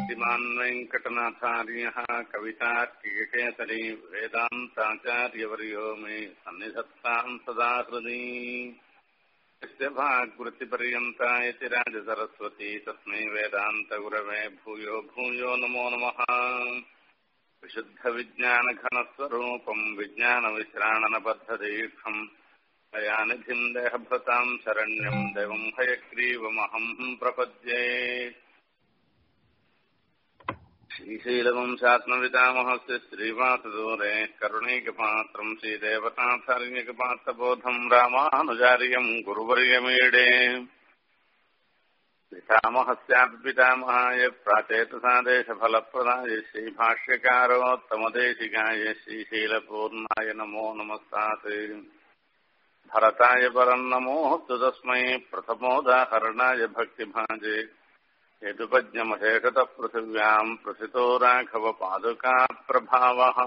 श्रीमान् वेङ्कटनाथार्यः कवितार्किकेसरी वेदान्ताचार्यवर्यो मे सन्निधत्ताम् सदा हृदि यस्य भागवृत्तिपर्यन्ता इति राजसरस्वती तस्मै वेदान्तगुरवे भूयो भूयो नमो नमः विशुद्धविज्ञानघनस्वरूपम् विज्ञानविश्राणनबद्धदीक्षम् दयानिधिम् देहभृताम् शरण्यम् देवम् हयग्रीवमहम् प्रपद्ये श्रीशीलवंशात्मविदामहस्य श्रीवासदूरे करुणैकपात्रम् श्रीदेवताथर्यकपात्रबोधम् रामानुजार्यम् गुरुवर्यमीडे पितामहस्यापि पितामहाय प्राचेतसादेशफलप्रदाय श्रीभाष्यकारोत्तमदेशिकाय श्रीशीलपूर्णाय नमो नमस्तात् भरताय परम् नमोऽस्तु तस्मै प्रथमोदाहरणाय भक्तिभाजे यदुपज्ञमहेषतः पृथिव्याम् प्रथितो राघवपादुकाप्रभावः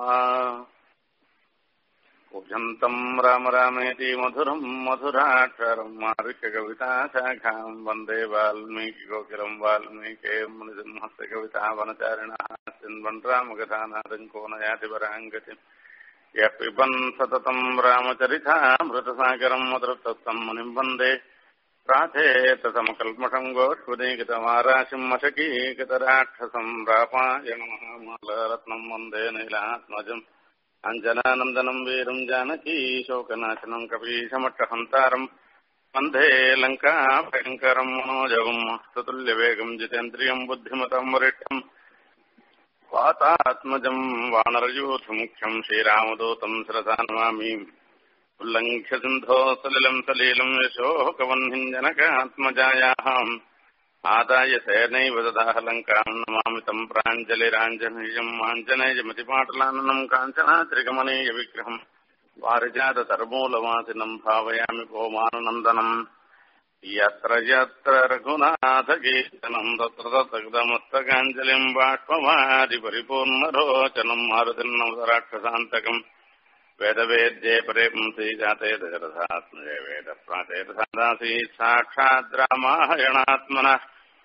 पूजन्तम् राम रामेति मधुरम् मधुराक्षरम् मारुष्यकविताशाखाम् वन्दे वाल्मीकिकोकिलम् वाल्मीके मुनिसिंहस्य कवितावनचारिणः चिन्वन् रामकथानादम् को नयाति पराङ्गतिम् यः पिबन् सततम् रामचरितामृतसागरम् मधुरतस्तम् मुनिम् वन्दे प्राथेतसमकल्मषम् गोष्पदीकृतमाराशिम् मशकीकृतराक्षसम् रापायणमहामालरत्नम् वन्दे नीलात्मजम् अञ्जनानन्दनम् वीरम् जानकी शोकनाशनम् कपीशमट्टहन्तारम् वन्दे लङ्काभयङ्करम् मनोजवम् स्तुतुल्यवेगम् जितेन्द्रियम् बुद्धिमतम् वरिष्ठम् वातात्मजम् वानरयूथमुख्यम् श्रीरामदूतम् श्रदा नमामि उल्लङ्घ्य सिन्धो सलिलम् सलीलम् यशोकवह्निम् जनकात्मजायाः आदाय सेनैव ददाह लङ्काम् नमामि तम् प्राञ्जलिराञ्जनेयम् आञ्जनेयमतिपाटलाननम् काञ्चनात्रिकमनीयविग्रहम् पारिजाततर्मूलवासिनम् भावयामि गोमाननन्दनम् यत्र यत्र रघुनाथकीर्तनम् तत्र तत्तगदमस्तकाञ्जलिम् बाष्पवादिपरिपूर्णरोचनम् मारुतिर्नवराक्षसान्तकम् वेदवेद्ये परे पुंसि जाते दशरथात्मजे वेदप्राचेतसादासीत् साक्षात् रामायणात्मनः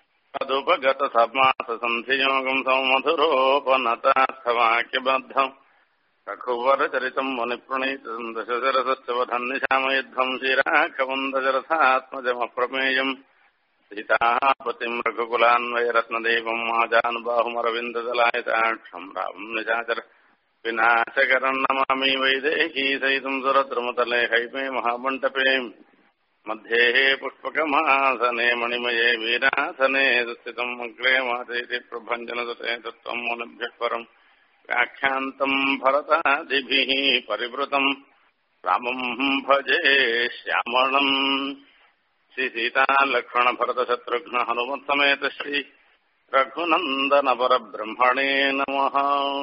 तदुपगतसमाससन्धियोगम् सौमधुरोपनतार्थवाक्यबद्धम् रघुवरचरितम् मुनिप्रणीतम् दशशरसश्च वधन्निशामयुद्धम् श्रीराघवम् दशरथात्मजमप्रमेयम् सीतापतिम् रघुकुलान्वयरत्नदेवम् आजानुबाहुमरविन्ददलायताक्षम् रामम् निशाचर विनाशकरम् नमामि वैदेही सहितम् सुरद्रुमतले हैमे महामण्डपे मध्ये पुष्पकमासने मणिमये वीरासने स्थितम् अग्रे मातेति प्रभञ्जनसुते तत्त्वम् मुनिभ्यः परम् व्याख्यान्तम् भरतादिभिः परिवृतम् रामम् भजे श्यामणम् श्रीसीतालक्ष्मणभरतशत्रुघ्न हनुमत्समेत श्री रघुनन्दनपरब्रह्मणे नमः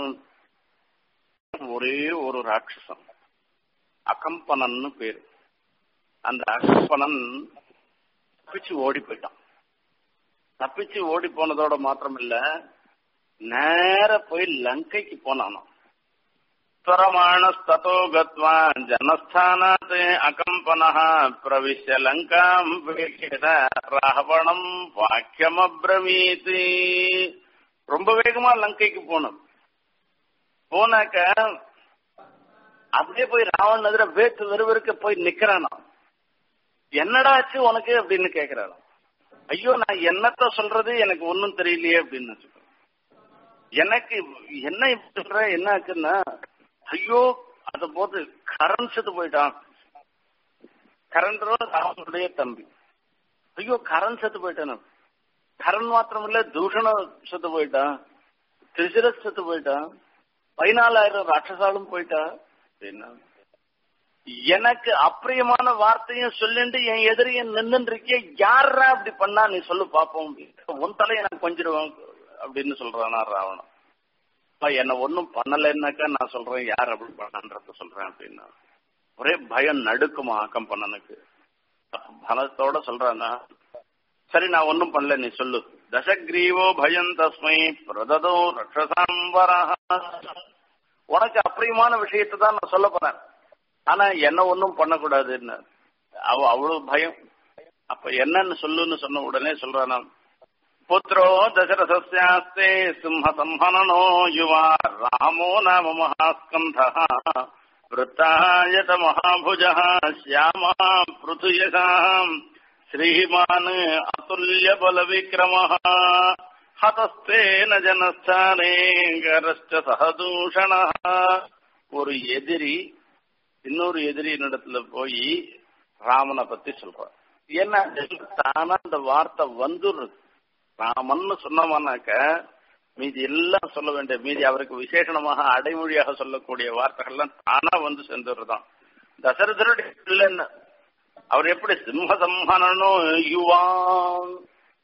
ஒரே ஒரு ராட்சசம் அகம்பனன்னு பேரு அந்த அகம்பனன் தப்பிச்சு ஓடி போயிட்டான் தப்பிச்சு ஓடி போனதோட மாத்திரம் இல்ல நேர போய் லங்கைக்கு போனானோ ஸ்வரமாணஸ்தோ கத்வா ஜனஸ்தானாத் அகம்பனः பிரவிஷ்ய லங்காம் ராவணம் வாக்கியமப்ரவீத் ரொம்ப வேகமா லங்கைக்கு போனோம் போனாக்க அப்படியே போய் ராவணன் எதிர வேத்து வெறுவெறுக்க போய் நிக்கிறானா என்னடா ஆச்சு உனக்கு அப்படின்னு கேக்குறானா ஐயோ நான் என்னத்த சொல்றது எனக்கு ஒன்னும் தெரியலையே அப்படின்னு சொல்றேன் எனக்கு என்ன இப்படி சொல்ற என்ன ஆச்சுன்னா ஐயோ அத போது கரண் செத்து போயிட்டான் கரண்டரோ ராவனுடைய தம்பி ஐயோ கரண் செத்து போயிட்டான் கரண் மாத்திரம் இல்ல தூஷணம் செத்து போயிட்டான் திரிசிரஸ் செத்து போயிட்டான் பதினாலாயிரம் ராட்சசாலும் போயிட்டா அப்படின்னா எனக்கு அப்பிரியமான வார்த்தையும் சொல்லிட்டு என் எதிரியை நின்று இருக்கிய யாரா அப்படி பண்ணா நீ சொல்லு பாப்போம் உன் தலையை நான் கொஞ்சிடுவேன் அப்படின்னு சொல்றானா ராவணன் என்ன ஒன்னும் பண்ணலைன்னாக்கா நான் சொல்றேன் யார் அப்படி பண்ணன்றத சொல்றேன் அப்படின்னா ஒரே பயம் நடுக்குமா ஆக்கம் பண்ணனுக்கு பலத்தோட சொல்றானா சரி நான் ஒன்னும் பண்ணல நீ சொல்லு தசக்ரீவோ பயம் தஸ்மை பிரததோ ரக்ஷசாம்பரா உனக்கு அப்பிரியமான விஷயத்தை தான் நான் சொல்ல போறேன் ஆனா என்ன ஒன்னும் பண்ணக்கூடாதுன்னு அவ அவ்வளவு பயம் அப்ப என்னன்னு சொல்லுன்னு சொன்ன உடனே சொல்றானா पुत्रो दशरथस्यास्ते सिंहसंहननो युवा रामो नाम महास्कन्धः वृत्तायत महाभुजः श्यामः पृथुयशाम् श्रीमान् अतुल्यबलविक्रमः हतस्तेन जनस्थाने गरश्च सहदूषणः ஒரு எதிரி இன்னொரு எதிரியினிடத்துல போய் ராமனை பத்தி சொல்றான் என்ன தானா அந்த வார்த்தை வந்துடுறது ராமன்னு சொன்னோம்னாக்க மீதி எல்லாம் சொல்ல வேண்டிய மீதி அவருக்கு விசேஷணமாக அடைமொழியாக சொல்லக்கூடிய வார்த்தைகள்லாம் தானா வந்து சேர்ந்துடுறதான் தசரதனுடைய பிள்ளைன்னு அவர் எப்படி சிம்ம சம்ஹனனும் யுவான்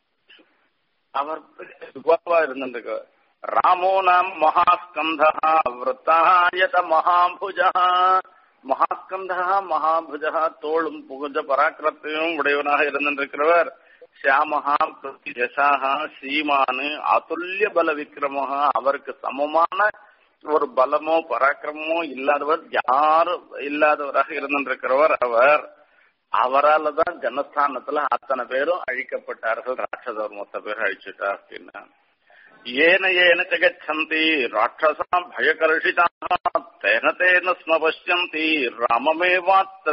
அவர் யுவாவா இருந்திருக்க ராமோ நாம் மகாஸ்கந்தா விரத்தாயத மகாபுஜா மகாஸ்கந்தா மகாபுஜா தோளும் புகுஜ பராக்கிரத்தையும் உடையவனாக இருந்திருக்கிறவர் சியாமஹா பிரதிஜசாக ஸ்ரீமானு அதுல்ய பல விக்ரமஹா அவருக்கு சமமான ஒரு பலமோ பராக்கிரமோ இல்லாதவர் யாரும் இல்லாதவராக இருந்திருக்கிறவர் அவர் அவரால் தான் ஜனஸ்தானத்துல அத்தனை பேரும் அழிக்கப்பட்டார்கள் ராட்சதர் மொத்த பேர் அழிச்சுட்டா அப்படின்னா ஏன ஏன ஜகச்சந்தி ராட்சசா பயகர்ஷிதா தேன தேன ஸ்ம பசியந்தி ராமமேவாத்திர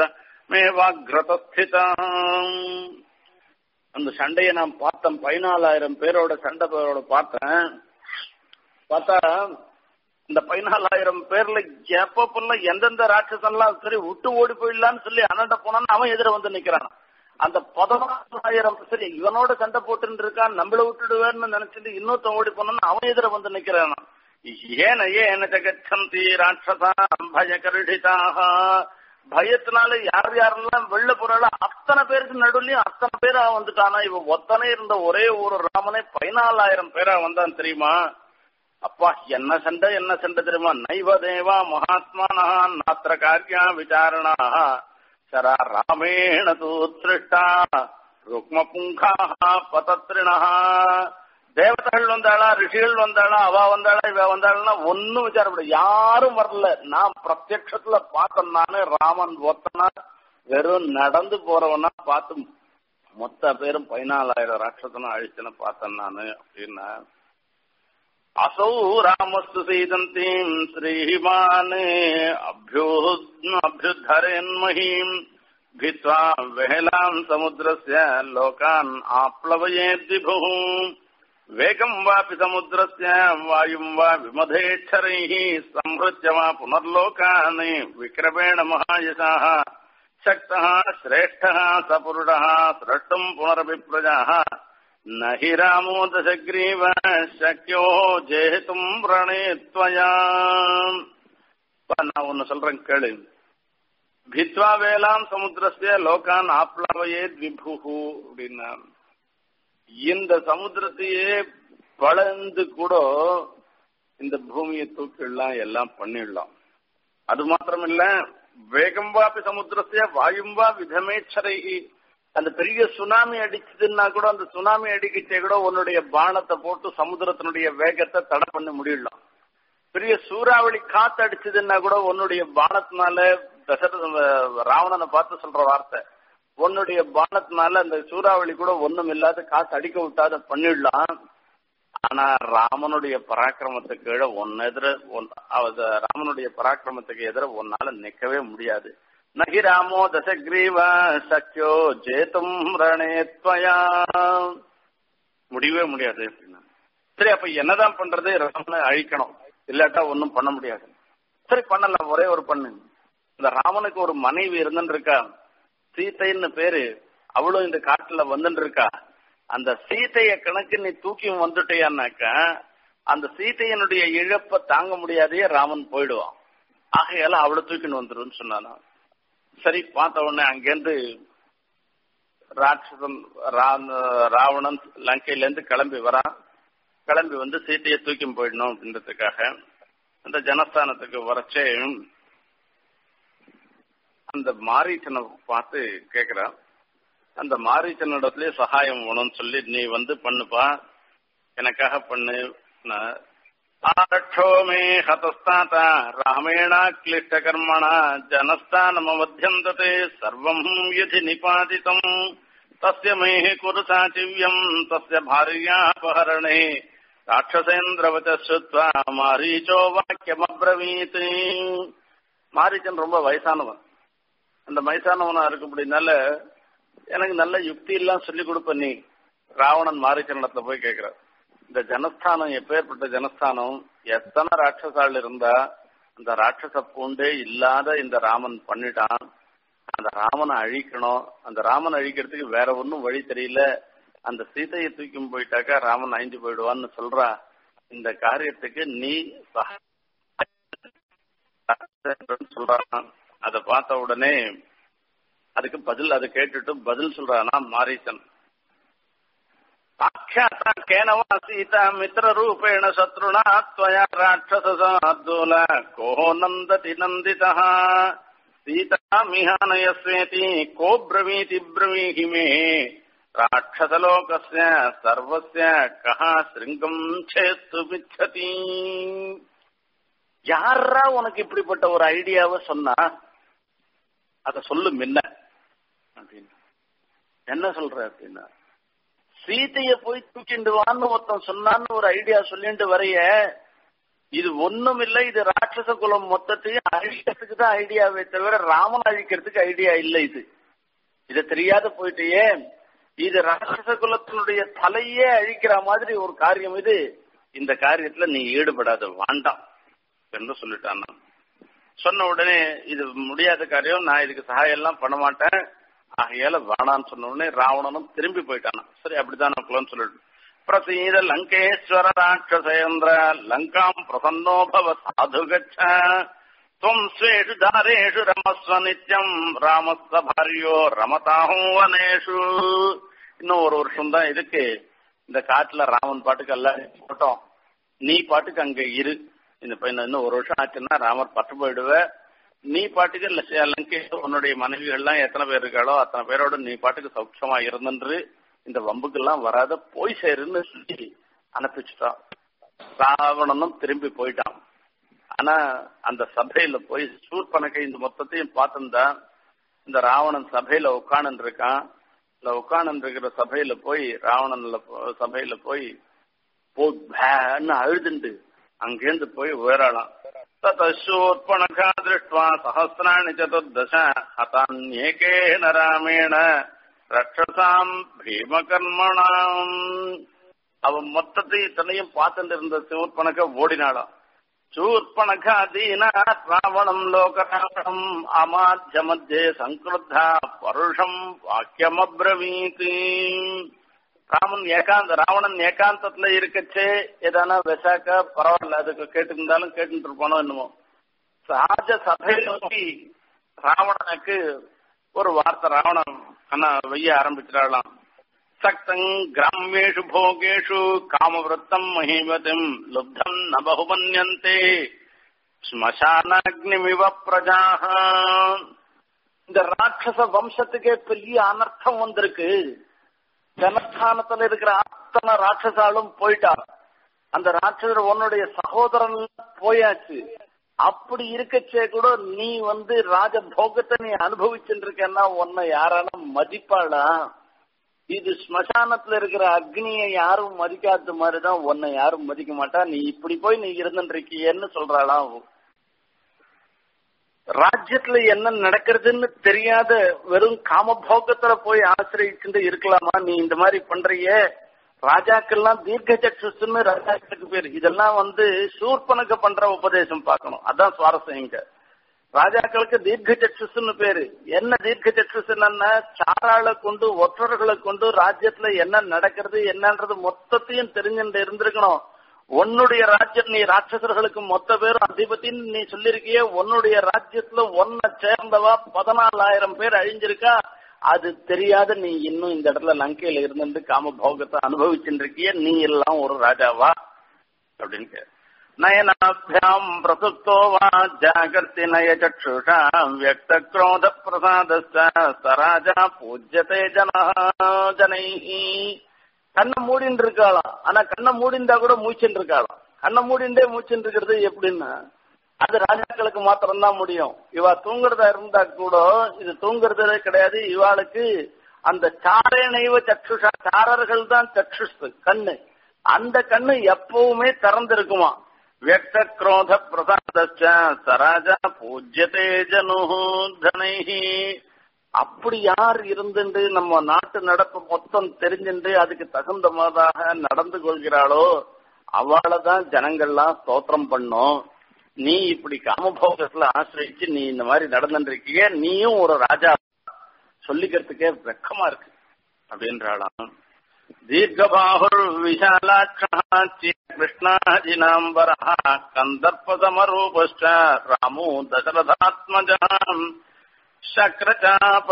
மேவாகிரதஸ்திதாம் அந்த சண்டையை நான் பார்த்தேன் பதினாலாயிரம் பேரோட சண்டை பேரோட பார்த்தேன் பார்த்தா இந்த பதினாலாயிரம் பேர்ல எப்பப்பெல்லாம் எந்தெந்த ராட்சசன்லாம் சரி விட்டு ஓடி போயிடலான்னு சொல்லி அண்ணாண்ட போனான்னு அவன் எதிர வந்து நிக்கிறான் அந்த பதினாலாயிரம் சரி இவனோட சண்டை போட்டுட்டு இருக்கான் நம்மள விட்டுடுவேன்னு நினைச்சிட்டு இன்னொருத்தன் ஓடி போனான்னு அவன் எதிர வந்து நிக்கிறான் ஏன ஏன ஜகச்சந்தி ராட்சசா பயகருடிதாக பயத்தினால யார் யாரெல்லாம் வெள்ள போறாளோ அத்தனை பேருக்கு நடுவுலயும் அத்தனை பேரா வந்துட்டானா இவன் ஒத்தனை இருந்த ஒரே ஒரு ராமனே பதினாலாயிரம் பேரா வந்தான் தெரியுமா அப்பா என்ன சண்டை என்ன சண்டை தெரியுமா நைவ தேவா மகாத்மானா நாத்திர காரியா விசாரணா சரா ராமேண தூத்ருஷ்டா ருக்ம புங்கா பதத்ரிணா தேவதைகள் வந்தாளா ரிஷிகள் வந்தாளா அவ வந்தாளா இவ வந்தாளா ஒன்னும் விசாரப்பட யாரும் வரல நான் பிரத்யட்சத்துல பார்த்தேன் நானு ராமன் ஒத்தனா வெறும் நடந்து போறவனா பார்த்து மொத்த பேரும் பதினாலாயிரம் ராட்சசனும் அழிச்சுன்னு பார்த்தேன் நானு அப்படின்னா असौ रामस्तु सीदन्तीम् श्रीमान् अभ्यो अभ्युद्धरेन्महीम् भित्त्वा वेलाम् समुद्रस्य लोकान् आप्लवयेद्विभुः वेगम् वापि समुद्रस्य वायुम् वा विमधेच्छरैः संहृत्य वा पुनर्लोकान् विक्रमेण महायशः शक्तः श्रेष्ठः सपुरुषः स्रष्टुम् पुनरपि प्रजाः न हि रामो दशग्रीव शक्यो ஜெயித்தும் ரணேத்வயா நான் ஒன்னு சொல்றேன் கேளு பித்வா வேளாம் சமுத்திரஸ்ய லோகான் ஆப்ளவையே விபுகு அப்படின்னா இந்த சமுத்திரத்தையே பழந்து கூட இந்த பூமியை தூக்கிடலாம் எல்லாம் பண்ணிடலாம் அது மாத்திரமில்ல வேகம் வாப்பி சமுத்திரஸ்ய வாயும் வா விதமேச்சரைகி அந்த பெரிய சுனாமி அடிச்சதுன்னா கூட அந்த சுனாமி அடிக்கிட்டே கூட உன்னுடைய பானத்தை போட்டு சமுத்திரத்தினுடைய வேகத்தை தடை பண்ண முடியலாம் பெரிய சூறாவளி காத்து அடிச்சதுன்னா கூட உன்னுடைய பானத்தினால தசரத ராவணனை பார்த்து சொல்ற வார்த்தை உன்னுடைய பானத்தினால அந்த சூறாவளி கூட ஒண்ணும் இல்லாத காத்து அடிக்க விட்டாத பண்ணிடலாம் ஆனா ராமனுடைய பராக்கிரமத்துக்கு கீழே ஒன்னு எதிர ராமனுடைய பராக்கிரமத்துக்கு எதிர ஒன்னால நிக்கவே முடியாது நகி ராமோ தசக்ரீவ சக்கியோ ஜேத்தும் ரணேத்வயா முடியவே முடியாது அப்படின்னா சரி அப்ப என்னதான் பண்றது ராமனை அழிக்கணும் இல்லாட்டா ஒன்னும் பண்ண முடியாது சரி பண்ணலாம் ஒரே ஒரு பண்ணு இந்த ராமனுக்கு ஒரு மனைவி இருந்துட்டு இருக்கா சீத்தைன்னு பேரு அவளும் இந்த காட்டுல வந்துட்டு இருக்கா அந்த சீத்தைய கணக்கு நீ தூக்கி வந்துட்டியான்னாக்கா அந்த சீத்தையனுடைய இழப்ப தாங்க முடியாதே ராமன் போயிடுவான் ஆகையால அவளை தூக்கின்னு வந்துருன்னு சொன்னானா சரி பார்த்த உடனே அங்கேருந்து ராட்சசன் ராவணன் லங்கையில இருந்து கிளம்பி வரான் கிளம்பி வந்து சீட்டையை தூக்கி போயிடணும் அப்படின்றதுக்காக அந்த ஜனஸ்தானத்துக்கு வரச்சே அந்த மாரீச்சனை பார்த்து கேக்குறான் அந்த மாரீச்சனிடத்துலயே சகாயம் வேணும்னு சொல்லி நீ வந்து பண்ணுப்பா எனக்காக பண்ணு आरक्षो मे हतस्ताता रामेणा क्लिष्टकर्मणा जनस्थानमध्यन्तते सर्वम् यदि निपातितम् तस्य मेः कुरु साचिव्यम् तस्य भार्यापहरणे ராட்சசேந்திரவச்ச சுத்வா மாரீச்சோ வாக்கியமப்ரவீத் மாரீச்சன் ரொம்ப வயசானவன் அந்த வயசானவனா இருக்கும்படினால எனக்கு நல்ல யுக்தி எல்லாம் சொல்லி கொடுப்ப நீ ராவணன் மாரீச்சனிடத்துல போய் கேட்கிறார் இந்த ஜனஸ்தானம் எப்பேற்பட்ட ஜனஸ்தானம் எத்தனை ராட்சசால் இருந்தா அந்த ராட்சச பூண்டே இல்லாத இந்த ராமன் பண்ணிட்டான் அந்த ராமனை அழிக்கணும் அந்த ராமனை அழிக்கிறதுக்கு வேற ஒன்றும் வழி தெரியல அந்த சீதையை தூக்கி போயிட்டாக்கா ராமன் அழிஞ்சு போயிடுவான்னு சொல்றா இந்த காரியத்துக்கு நீ சொல்றான் அதை பார்த்த உடனே அதுக்கு பதில் அதை கேட்டுட்டு பதில் சொல்றானா மாரீசன் आख्याता केन वा सीता मित्ररूपेण शत्रुणा त्वया राक्षससार्दूल को नन्दति नन्दितः सीतामिहानयस्वेति को ब्रवीति ब्रवीहि मे राक्षसलोकस्य सर्वस्य कः शृङ्गम् छेत्तुमिच्छति யாரா உனக்கு இப்படிப்பட்ட ஒரு ஐடியாவை சொன்னா அத சொல்லு முன்ன அப்படின்னு என்ன சொல்ற அப்படின்னா சீதைய போய் தூக்கிண்டு வான்னு ஒருத்தன் சொன்னான்னு ஒரு ஐடியா சொல்லிட்டு வரைய இது ஒண்ணும் இல்ல இது ராட்சச குலம் மொத்தத்தையும் அழிக்கிறதுக்கு தான் ஐடியாவே தவிர ராமன் அழிக்கிறதுக்கு ஐடியா இல்ல இது இது தெரியாத போயிட்டே இது ராட்சச குலத்தினுடைய தலையே அழிக்கிற மாதிரி ஒரு காரியம் இது இந்த காரியத்துல நீ ஈடுபடாத வேண்டாம் என்று சொல்லிட்டான் சொன்ன உடனே இது முடியாத காரியம் நான் இதுக்கு சகாயம் எல்லாம் பண்ண மாட்டேன் ஆகையால வேணான்னு சொன்ன உடனே ராவணனும் திரும்பி போயிட்டானா சரி அப்படிதான் நோக்கலாம்னு சொல்லிட்டு பிரசீத லங்கேஸ்வர ராட்சசேந்திர லங்காம் பிரசன்னோ பவ சாது கச்ச துவம் ஸ்வேஷு தாரேஷு ரமஸ்வ நித்யம் ராமஸ்த பாரியோ ரமதாஹும் வனேஷு இன்னும் ஒரு வருஷம் தான் இதுக்கு இந்த காட்டுல ராமன் பாட்டுக்கு எல்லாம் போட்டோம் நீ பாட்டுக்கு அங்க இரு இந்த பையன் இன்னும் ஒரு வருஷம் ஆச்சுன்னா ராமர் பட்டு போயிடுவ நீ பாட்டுக்கு லங்கேஷ் உன்னுடைய மனைவிகள்லாம் எத்தனை பேர் இருக்காளோ அத்தனை பேரோட நீ பாட்டுக்கு சௌட்சமா இருந்துன்று இந்த வம்புக்கெல்லாம் வராத போய் சேருன்னு சொல்லி அனுப்பிச்சுட்டான் ராவணனும் திரும்பி போயிட்டான் ஆனா அந்த சபையில போய் சூர்பனக்கை இந்த மொத்தத்தையும் பார்த்துருந்தா இந்த ராவணன் சபையில உட்காந்து இருக்கான் இந்த உட்காந்து இருக்கிற சபையில போய் ராவணன்ல சபையில போய் போன்னு அழுதுண்டு அங்கேருந்து போய் உயரலாம் ततशूर्पणखा दृष्ट्वा सहस्राणि चतुर्दश हतान्येकेन रामेण ரட்சசாம் பீமகர்மணாம் அவன் மொத்தத்தை இத்தனையும் பார்த்துட்டு இருந்த சூர்பனக ஓடினாளாம் சூர்பனக தீனா ராவணம் லோகராவணம் அமாத்திய மத்தியே சங்கிருத்தா பருஷம் வாக்கியமப்ரவீத் ராமன் ஏகாந்த ராவணன் ஏகாந்தத்துல இருக்கச்சே ஏதானா விசாக்கா பரவாயில்ல அதுக்கு கேட்டுருந்தாலும் கேட்டுட்டு இருப்பானோ என்னமோ சஹஜ சபையில நோக்கி ராவணனுக்கு ஒரு வார்த்தை ராவணன் ஆனா வெய்ய ஆரம்பிச்சிடலாம் சக்தங் கிராமேஷு போகேஷு காமவிருத்தம் மகிமதிம் லுப்தம் ந பகுமன்யந்தே ஸ்மசானாக்னிமிவ பிரஜாக இந்த ராட்சச வம்சத்துக்கே பெரிய அனர்த்தம் வந்திருக்கு ஜனஸ்தானத்துல இருக்கிற அத்தனை ராட்சசாலும் போயிட்டா அந்த ராட்சசர் உன்னுடைய சகோதரன் போயாச்சு அப்படி இருக்கச்சே கூட நீ வந்து ராஜ போகத்தை நீ அனுபவிச்சுட்டு இருக்கன்னா உன்னை யாரான மதிப்பாளா இது ஸ்மசானத்துல இருக்கிற அக்னியை யாரும் மதிக்காத மாதிரிதான் உன்னை யாரும் மதிக்க மாட்டா நீ இப்படி போய் நீ இருந்துட்டு இருக்கியன்னு சொல்றாளாம் ராஜ்யத்துல என்ன நடக்கிறதுன்னு தெரியாத வெறும் காமபோகத்துல போய் ஆசிரியிச்சுட்டு இருக்கலாமா நீ இந்த மாதிரி பண்றியே ராஜாக்கள்லாம் தீர்க்க சக்ஷுன்னு ராஜாக்களுக்கு பேர் இதெல்லாம் வந்து சூர்பனுக்கு பண்ற உபதேசம் பார்க்கணும் அதான் சுவாரஸ்யம் இங்க ராஜாக்களுக்கு தீர்க்க சக்ஷுன்னு பேரு என்ன தீர்க்க சக்ஷுஸ் என்னன்னா சாராளை கொண்டு ஒற்றர்களை கொண்டு ராஜ்யத்துல என்ன நடக்கிறது என்னன்றது மொத்தத்தையும் தெரிஞ்சுட்டு இருந்திருக்கணும் உன்னுடைய ராஜ்யம் நீ ராட்சசர்களுக்கு மொத்த பேரும் அதிபத்தின்னு நீ சொல்லிருக்கிய உன்னுடைய ராஜ்யத்துல ஒன்ன சேர்ந்தவா பதினாலாயிரம் பேர் அழிஞ்சிருக்கா அது தெரியாத நீ இன்னும் இந்த இடத்துல லங்கையில இருந்து காம போகத்தை அனுபவிச்சுட்டு இருக்கிய நீ எல்லாம் ஒரு ராஜாவா அப்படின்னு நயனாபியாம் பிரசுப்தோ வா ஜாகர்த்தி நய சக்ஷுஷா வியக்த குரோத பிரசாத சராஜா பூஜ்யதே ஜன ஜனை கண்ணை மூடின்னு இருக்காளாம் ஆனா கண்ணை மூடிந்தா கூட மூச்சுன்னு இருக்காளாம் கண்ணை மூடிண்டே மூச்சுன்னு இருக்கிறது எப்படின்னா அது ராஜாக்களுக்கு மாத்திரம்தான் முடியும் இவா தூங்குறதா இருந்தா கூட இது தூங்குறதே கிடையாது இவாளுக்கு அந்த சாரேனைவ சக்ஷுஷா சாரர்கள் தான் சக்ஷுஷ் கண்ணு அந்த கண்ணு எப்பவுமே திறந்திருக்குமா வியக்த குரோத பிரசாத சராஜா பூஜ்யதே ஜனு தனைஹி அப்படி யார் இருந்துட்டு நம்ம நாட்டு நடப்பு மொத்தம் தெரிஞ்சுட்டு அதுக்கு தகுந்த மாதிரியாக நடந்து கொள்கிறாளோ அவளை தான் ஜனங்கள்லாம் ஸ்தோத்திரம் பண்ணும் நீ இப்படி காமபோகத்துல ஆசிரியிச்சு நீ இந்த மாதிரி நடந்துருக்கிய நீயும் ஒரு ராஜா சொல்லிக்கிறதுக்கே வெக்கமா இருக்கு அப்படின்றாளாம் தீர்க்கபாகுர் விஷாலாட்சா கிருஷ்ணாஜினாம்பர கந்தர்ப்பசமரூபஸ்ட ராமோ தசரதாத்மஜாம் சக்கரச்சாப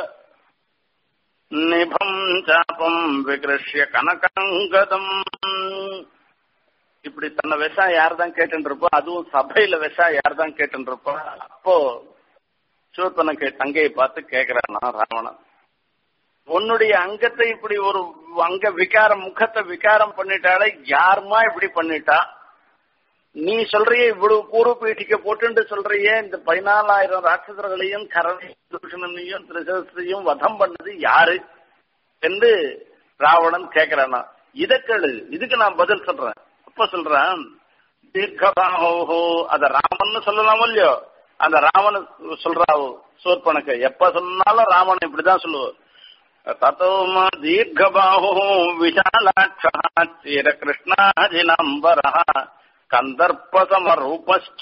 நிபம் சாபம் விகிருஷ்ய கனகங்கதம் இப்படி தன்னை விஷா யார் தான் கேட்டு இருப்போ அதுவும் சபையில விஷா யார் தான் கேட்டு இருப்போ அப்போ சூர்பனை கே தங்கையை பார்த்து கேக்குறானா ராவணன் உன்னுடைய அங்கத்தை இப்படி ஒரு அங்க விகாரம் முகத்தை விகாரம் பண்ணிட்டாலே யாருமா இப்படி பண்ணிட்டா நீ சொல்றிய இவ்வளவு பூர்வ பீட்டிக்க போட்டு சொல்றிய இந்த பதினாலாயிரம் ராட்சசர்களையும் கரணையும் தூஷணனையும் திரிசத்தையும் வதம் பண்ணது யாரு என்று ராவணன் கேக்குறானா இத கேளு இதுக்கு நான் பதில் சொல்றேன் அப்ப சொல்றேன் தீர்க்கபாகோ அத ராமன் சொல்லலாமோ இல்லையோ அந்த ராமன் சொல்றாவோ சோர்பனுக்கு எப்ப சொன்னாலும் ராமன் இப்படிதான் சொல்லுவோம் தத்தோம தீர்க்கபாஹோ விஷாலாட்சா சிர கிருஷ்ணாஜினம்பர கந்தர்ப்பசமரூபச்ச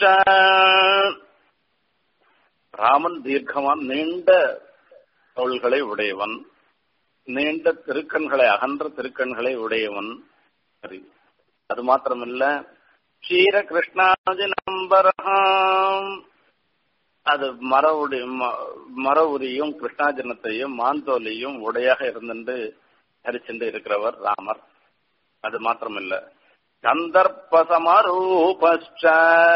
ராமன் தீர்க்கமான் நீண்ட தோள்களை உடையவன் நீண்ட திருக்கண்களை அகன்ற திருக்கண்களை உடையவன் சரி அது மாத்திரமில்ல க்ஷீர கிருஷ்ணாஜினம்பரம் அது மர உடி மர உரியும் கிருஷ்ணாஜனத்தையும் மாந்தோலியும் உடையாக இருந்துட்டு தரிச்சுட்டு இருக்கிறவர் ராமர் அது மாத்திரமில்ல கந்தர்ப்பசமரூபஸ்ட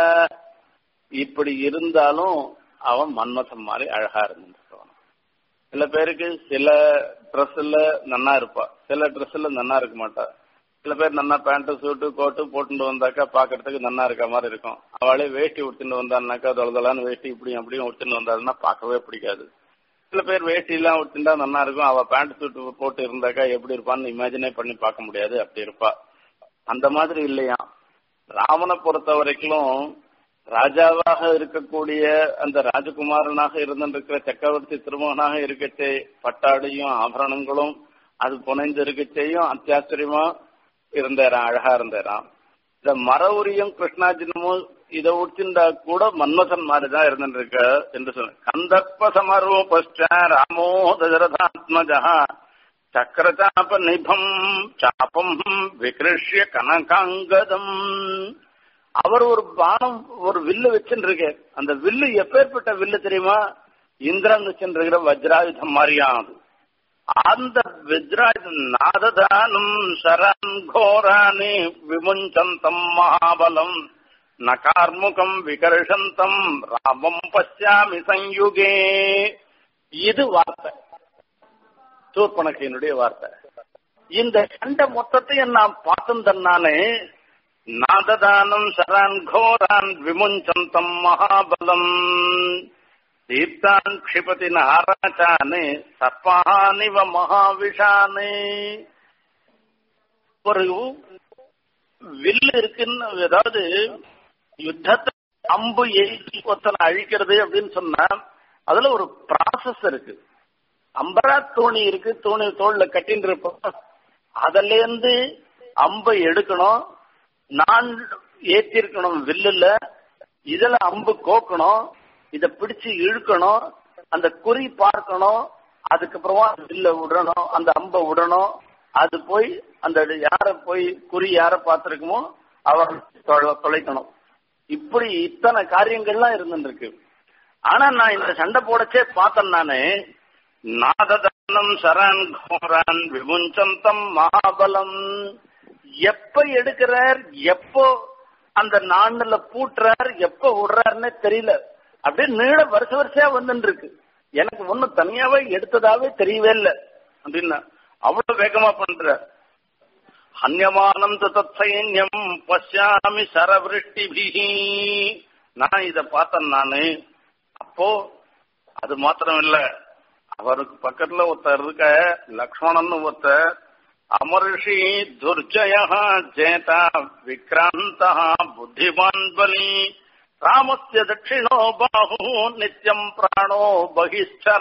இப்படி இருந்தாலும் அவன் மன்மதம் மாதிரி அழகா இருந்துருக்கான் சில பேருக்கு சில ட்ரெஸ்ல நன்னா இருப்பா சில ட்ரெஸ்ல நன்னா இருக்க மாட்டா சில பேர் நன்னா பேண்ட் சூட்டு கோட்டு போட்டுட்டு வந்தாக்கா பாக்குறதுக்கு நன்னா இருக்க மாதிரி இருக்கும் அவளே வேஷ்டி உடுத்துட்டு வந்தான்னாக்கா தொலைதலான்னு வேஷ்டி இப்படியும் அப்படியும் உடுத்துட்டு வந்தாருன்னா பார்க்கவே பிடிக்காது சில பேர் வேஷ்டி எல்லாம் உடுத்துட்டா நல்லா இருக்கும் அவ பேண்ட் சூட்டு போட்டு இருந்தாக்கா எப்படி இருப்பான்னு இமேஜினே பண்ணி பார்க்க முடியாது அப்படி இருப்பா அந்த மாதிரி இல்லையா ராமனை பொறுத்த வரைக்கும் ராஜாவாக இருக்கக்கூடிய அந்த ராஜகுமாரனாக இருந்திருக்கிற சக்கரவர்த்தி திருமகனாக இருக்கச்சே பட்டாடியும் ஆபரணங்களும் அது புனைந்து இருக்கச்சேயும் அத்தியாச்சரியமா இருந்தாராம் அழகா இருந்தாராம் இந்த மர உரியும் கிருஷ்ணாஜினமும் இதை உடுத்திருந்தா கூட மன்மசன் மாதிரிதான் இருந்துருக்க என்று சொன்ன கந்தர்ப்ப சமரூபஸ்ட ராமோ தசரதாத்மஜா சக்கரச்சாப நிபம் சாபம் விகிருஷ்ய கனகாங்கதம் அவர் ஒரு பானம் ஒரு வில்லு வச்சுருக்க அந்த வில்லு எப்பேற்பட்ட வில்லு தெரியுமா இந்திரன் வச்சுருக்கிற வஜ்ராயுதம் மாதிரியானது அந்த விஜ்ராயுதம் நாததானம் சரண் கோராணி விமுஞ்சந்தம் மகாபலம் நகார்முகம் விகர்ஷந்தம் ராமம் பசியாமி சயுகே இது வார்த்தை சூர்பனக்கையினுடைய வார்த்தை இந்த சண்டை மொத்தத்தையும் நான் பார்த்துந்தன்னானே நாததானம் சரான் கோரான் விமுஞ்சந்தம் மகாபலம் தீப்தான் க்ஷிபதி நாராச்சானே சர்ப்பானிவ மகாவிஷானே ஒரு வில்லு இருக்குன்னு அதாவது யுத்தத்தை அம்பு எய்தி ஒருத்தனை அழிக்கிறது அப்படின்னு சொன்னா அதுல ஒரு ப்ராசஸ் இருக்கு அம்பரா தோணி இருக்கு தோணி தோல்ல கட்டின்னு இருப்போம் அதுல இருந்து அம்பை எடுக்கணும் நான் ஏத்திருக்கணும் வில்லுல இதுல அம்பு கோக்கணும் இத பிடிச்சு இழுக்கணும் அந்த குறி பார்க்கணும் அதுக்கப்புறமா வில்ல விடணும் அந்த அம்பை விடணும் அது போய் அந்த யார போய் குறி யார பார்த்திருக்குமோ அவர் தொலைக்கணும் இப்படி இத்தனை காரியங்கள்லாம் இருந்துருக்கு ஆனா நான் இந்த சண்டை போடச்சே பார்த்தேன் நானு நாததானம் சரண் கோரான் விமுஞ்சந்தம் மகாபலம் எப்ப எடுக்கிறார் எப்போ அந்த நாண்டுல பூட்டுறார் எப்ப விடுறாருன்னே தெரியல அப்படியே நீள வருஷ வருஷயா வந்துட்டு இருக்கு எனக்கு ஒண்ணு தனியாவே எடுத்ததாவே தெரியவே இல்லை அப்படின்னா அவ்வளவு வேகமா பண்ற ஹன்யமானம் தத் சைன்யம் பசியாமி சரவிருஷ்டிபிகி நான் இத பார்த்தேன் நானு அப்போ அது மாத்திரம் இல்ல அவருக்கு பக்கத்துல ஒருத்தர் இருக்க லக்ஷ்மணன் ஒருத்தர் அமர்ஷி துர்ஜய ஜேதா விக்ராந்த புத்திமான் பலி ராமஸ்ய தட்சிணோ பாஹு நித்தியம் பிராணோ பகிஷ்டர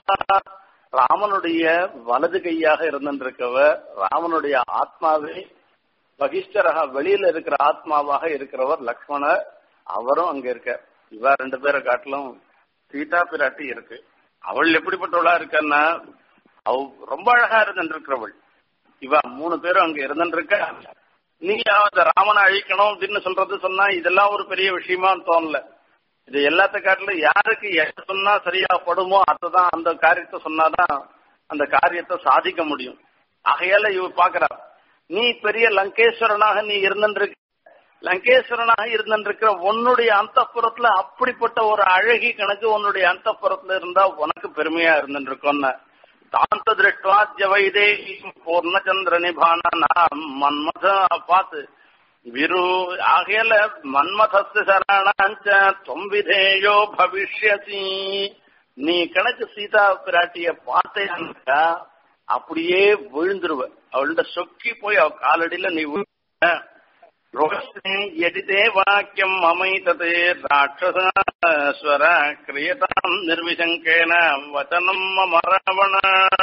ராமனுடைய வலது கையாக இருந்திருக்கவர் ராமனுடைய ஆத்மாவே பகிஷ்டரக வெளியில இருக்கிற ஆத்மாவாக இருக்கிறவர் லக்ஷ்மணர் அவரும் அங்க இருக்க இவ ரெண்டு பேரை காட்டிலும் சீதா பிராட்டி இருக்கு அவள் எப்படிப்பட்டவளா இருக்கன்னா அவ ரொம்ப அழகா இருந்திருக்கிறவள் இவ மூணு பேரும் அங்க இருந்திருக்க நீ அந்த ராமனை அழிக்கணும் அப்படின்னு சொல்றது சொன்னா இதெல்லாம் ஒரு பெரிய விஷயமா தோணல இது எல்லாத்த காட்டிலும் யாருக்கு எது சொன்னா சரியா படுமோ அதுதான் அந்த காரியத்தை சொன்னாதான் அந்த காரியத்தை சாதிக்க முடியும் ஆகையால இவ பாக்குறா நீ பெரிய லங்கேஸ்வரனாக நீ இருந்திருக்க லங்கேஸ்வரனாக இருந்திருக்கிற உன்னுடைய அந்த அப்படிப்பட்ட ஒரு அழகி கணக்கு உன்னுடைய அந்த இருந்தா உனக்கு பெருமையா இருந்துருக்கும்னு தாந்த திருஷ்டாத்ய வைதேகி பூர்ணச்சந்திர நிபான மன்மத பார்த்து விரு ஆகையில மன்மதஸ்து சரணாஞ்ச தொம்பிதேயோ பவிஷ்யசி நீ கணக்கு சீதா பிராட்டிய பார்த்தேன்னாக்கா அப்படியே விழுந்துருவ அவள்கிட்ட சொக்கி போய் அவ காலடியில நீ விழுந்த ரோஷனே எடிதே வாக்கியம் அமைத்ததே ராட்சசாஸ்வர கிரியதாம் நிர்விசங்கேன வச்சனம் மரவண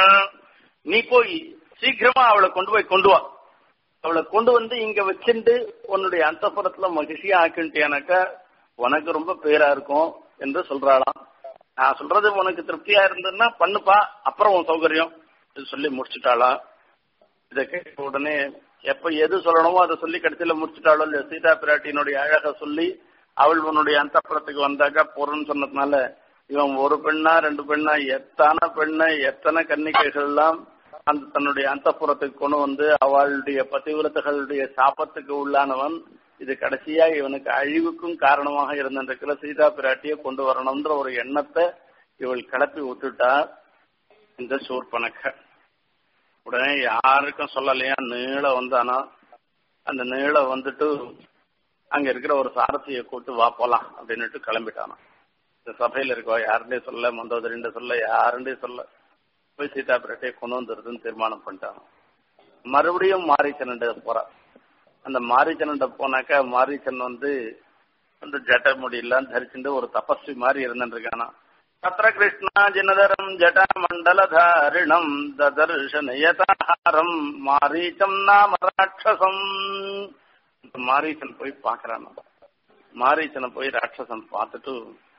நீ போய் சீக்கிரமா அவளை கொண்டு போய் கொண்டு வா அவளை கொண்டு வந்து இங்க வச்சுட்டு உன்னுடைய அந்த மகிழ்ச்சியா ஆக்கிட்டியானாக்கா உனக்கு ரொம்ப பேரா இருக்கும் என்று சொல்றாளாம் நான் சொல்றது உனக்கு திருப்தியா இருந்ததுன்னா பண்ணுப்பா அப்புறம் உன் சௌகரியம் சொல்லி முடிச்சுட்டாளாம் இதை கேட்ட உடனே எப்ப எது சொல்லணுமோ அதை சொல்லி கடைசியில முடிச்சுட்டாளோ இல்லையா சீதா பிராட்டியினுடைய அழக சொல்லி அவள் உன்னுடைய அந்த வந்தாக்கா பொருள்னு சொன்னதுனால இவன் ஒரு பெண்ணா ரெண்டு பெண்ணா எத்தனை பெண்ணை எத்தனை கன்னிகைகள் எல்லாம் அந்த தன்னுடைய அந்த கொண்டு வந்து அவளுடைய பதிவிரத்துகளுடைய சாபத்துக்கு உள்ளானவன் இது கடைசியா இவனுக்கு அழிவுக்கும் காரணமாக இருந்திருக்கிற சீதா பிராட்டியை கொண்டு வரணும்ன்ற ஒரு எண்ணத்தை இவள் கிளப்பி விட்டுட்டா இந்த சூர்பனக்க உடனே யாருக்கும் சொல்லலையா நீள வந்தானா அந்த நீள வந்துட்டு அங்க இருக்கிற ஒரு சாரதியை கூட்டு வா போலாம் அப்படின்னுட்டு கிளம்பிட்டானா இந்த சபையில இருக்கவா யாருண்டே சொல்ல மந்தோதரிண்ட சொல்ல யாருண்டே சொல்ல போய் சீதா பிராட்டியை கொண்டு வந்துருதுன்னு தீர்மானம் பண்ணிட்டாங்க மறுபடியும் மாரீச்சனண்ட போறா அந்த மாரீச்சனண்ட போனாக்கா மாரீச்சன் வந்து வந்து ஜட்ட முடியெல்லாம் தரிச்சுட்டு ஒரு தபஸ்வி மாதிரி இருந்துருக்கானா தத்திர கிருஷ்ணா ஜனதரம் ஜட மண்டலதாரிணம் ததர்ஷனயதாரம் மாரீச்சம் நாம ராட்சசம் மாரீச்சன் போய் பாக்குறான் மாரீச்சனை போய் ராட்சசன் பார்த்துட்டு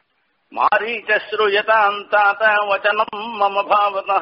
மாரீச்சஸ்ருயதாம் தாத்த வச்சனம் மம பாவதः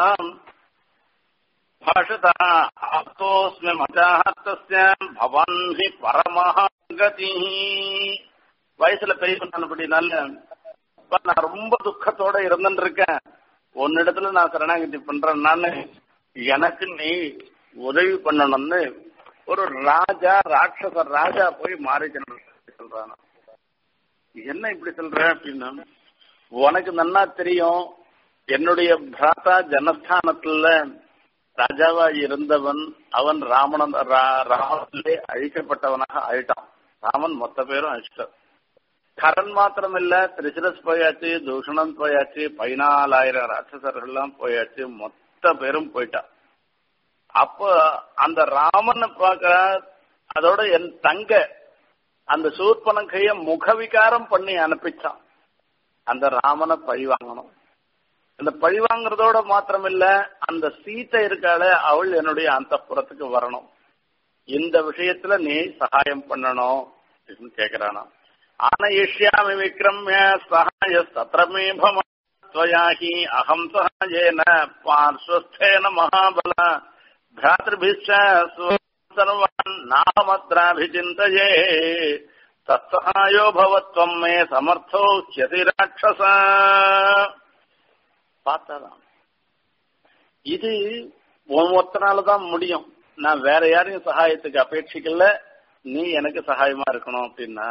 भाषतः आप्तोऽस्मि मचाहतस्य भवान् हि பரமஹ கதிः வயசுல பெரிய பண்ணபடினால நான் ரொம்ப துக்கத்தோட இருந்துட்டு இருக்கேன் உன்னிடத்துல நான் சரணாகதி பண்றேன் நானு எனக்கு நீ உதவி பண்ணணும்னு ஒரு ராஜா ராட்சச ராஜா போய் மாறி சொல்றான் என்ன இப்படி சொல்ற அப்படின்னா உனக்கு நன்னா தெரியும் என்னுடைய பிராத்தா ஜனஸ்தானத்துல ராஜாவா இருந்தவன் அவன் ராமணன் ராமனிலே அழிக்கப்பட்டவனாக ஆயிட்டான் ராமன் மொத்த பேரும் அழிச்சிட்டான் கரண் மாத்திரம் இல்ல திரிசிரஸ் போயாச்சு தூஷணன் போயாச்சு பதினாலாயிரம் ராட்சசர்கள்லாம் போயாச்சு மொத்த பேரும் போயிட்டான் அப்போ அந்த ராமனை பார்க்க அதோட என் தங்க அந்த சூர்பனங்கைய முகவிகாரம் பண்ணி அனுப்பிச்சான் அந்த ராமனை பழி வாங்கணும் அந்த பழி வாங்குறதோட மாத்திரம் இல்ல அந்த சீத்தை இருக்காள அவள் என்னுடைய அந்த புறத்துக்கு வரணும் இந்த விஷயத்துல நீ சகாயம் பண்ணணும் அப்படின்னு கேக்குறானா ஆனயிஷ்யாமி விக்ரமிய சகாய சத்திரமே பவயாஹி அகம் சகாயேன பார்ஸ்வஸ்தேன மகாபல भ्रातृभिश्च सर्वान् नामत्राभिचिन्तये तत्सहायो भवत्वम् मे समर्थो ह्यति ராட்சச பார்த்தாதான் இது ஒருத்தனாலதான் முடியும் நான் வேற யாரையும் சகாயத்துக்கு அபேட்சிக்கல நீ எனக்கு சகாயமா இருக்கணும் அப்படின்னா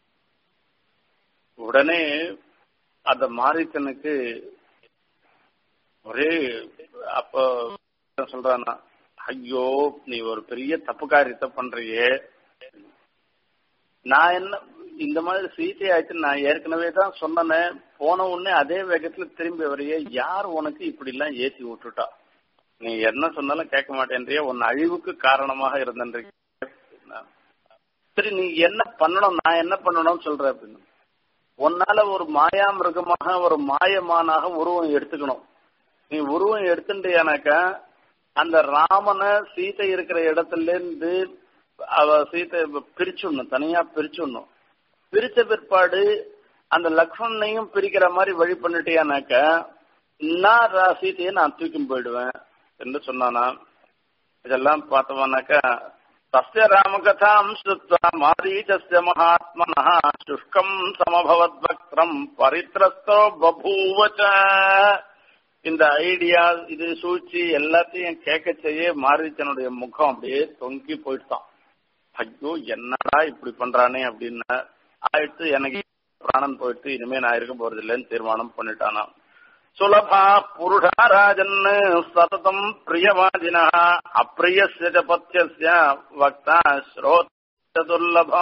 உடனே அந்த மாரித்தனுக்கு ஒரே அப்ப சொல்றானா ஐயோ நீ ஒரு பெரிய தப்பு காரியத்தை பண்றியே நான் என்ன இந்த மாதிரி சீத்தை ஆயிடுச்சு நான் ஏற்கனவே தான் சொன்னேன் போன உடனே அதே வேகத்துல திரும்பி வரைய யார் உனக்கு இப்படி எல்லாம் ஏத்தி விட்டுட்டா நீ என்ன சொன்னாலும் கேட்க மாட்டேன்றிய உன் அழிவுக்கு காரணமாக இருந்தன்றீங்க சரி நீ என்ன பண்ணணும் நான் என்ன பண்ணணும்னு சொல்றேன் அப்படின்னு உன்னால ஒரு மாயா மிருகமாக ஒரு மாயமானாக உருவம் எடுத்துக்கணும் நீ உருவம் எடுத்துட்டியானாக்கா அந்த ராமனை சீதை இருக்கிற இடத்துல இருந்து அவ சீத்தை பிரிச்சுடணும் தனியா பிரிச்சுடணும் பிரிச்ச பிற்பாடு அந்த லக்ஷ்மணையும் பிரிக்கிற மாதிரி வழி பண்ணிட்டியானாக்கா நான் சீத்தையை நான் தூக்கி போயிடுவேன் என்று சொன்னானா இதெல்லாம் பார்த்தோம்னாக்கா தஸ்ய ராமகதாம் ஸ்ருத்வா மாரீச்சஸ்ய மகாத்மனः சுஷ்கம் சமபவத் வக்ரம் பரித்ரஸ்தோ பபூவச்ச இந்த ஐடியா இது சூழ்ச்சி எல்லாத்தையும் கேட்க செய்ய மாரீச்சனுடைய முகம் அப்படியே தொங்கி போயிட்டான் ஐயோ என்னடா இப்படி பண்றானே அப்படின்னு ஆயிடுத்து எனக்கு பிராணன் போயிட்டு இனிமே நான் இருக்க போறது இல்லைன்னு தீர்மானம் பண்ணிட்டானா சுலபா புருஷா ராஜன் சததம் பிரியவாதினா அப்பிரியஸ்ய பத்தியஸ்ய வக்தா ஸ்ரோத துர்லபா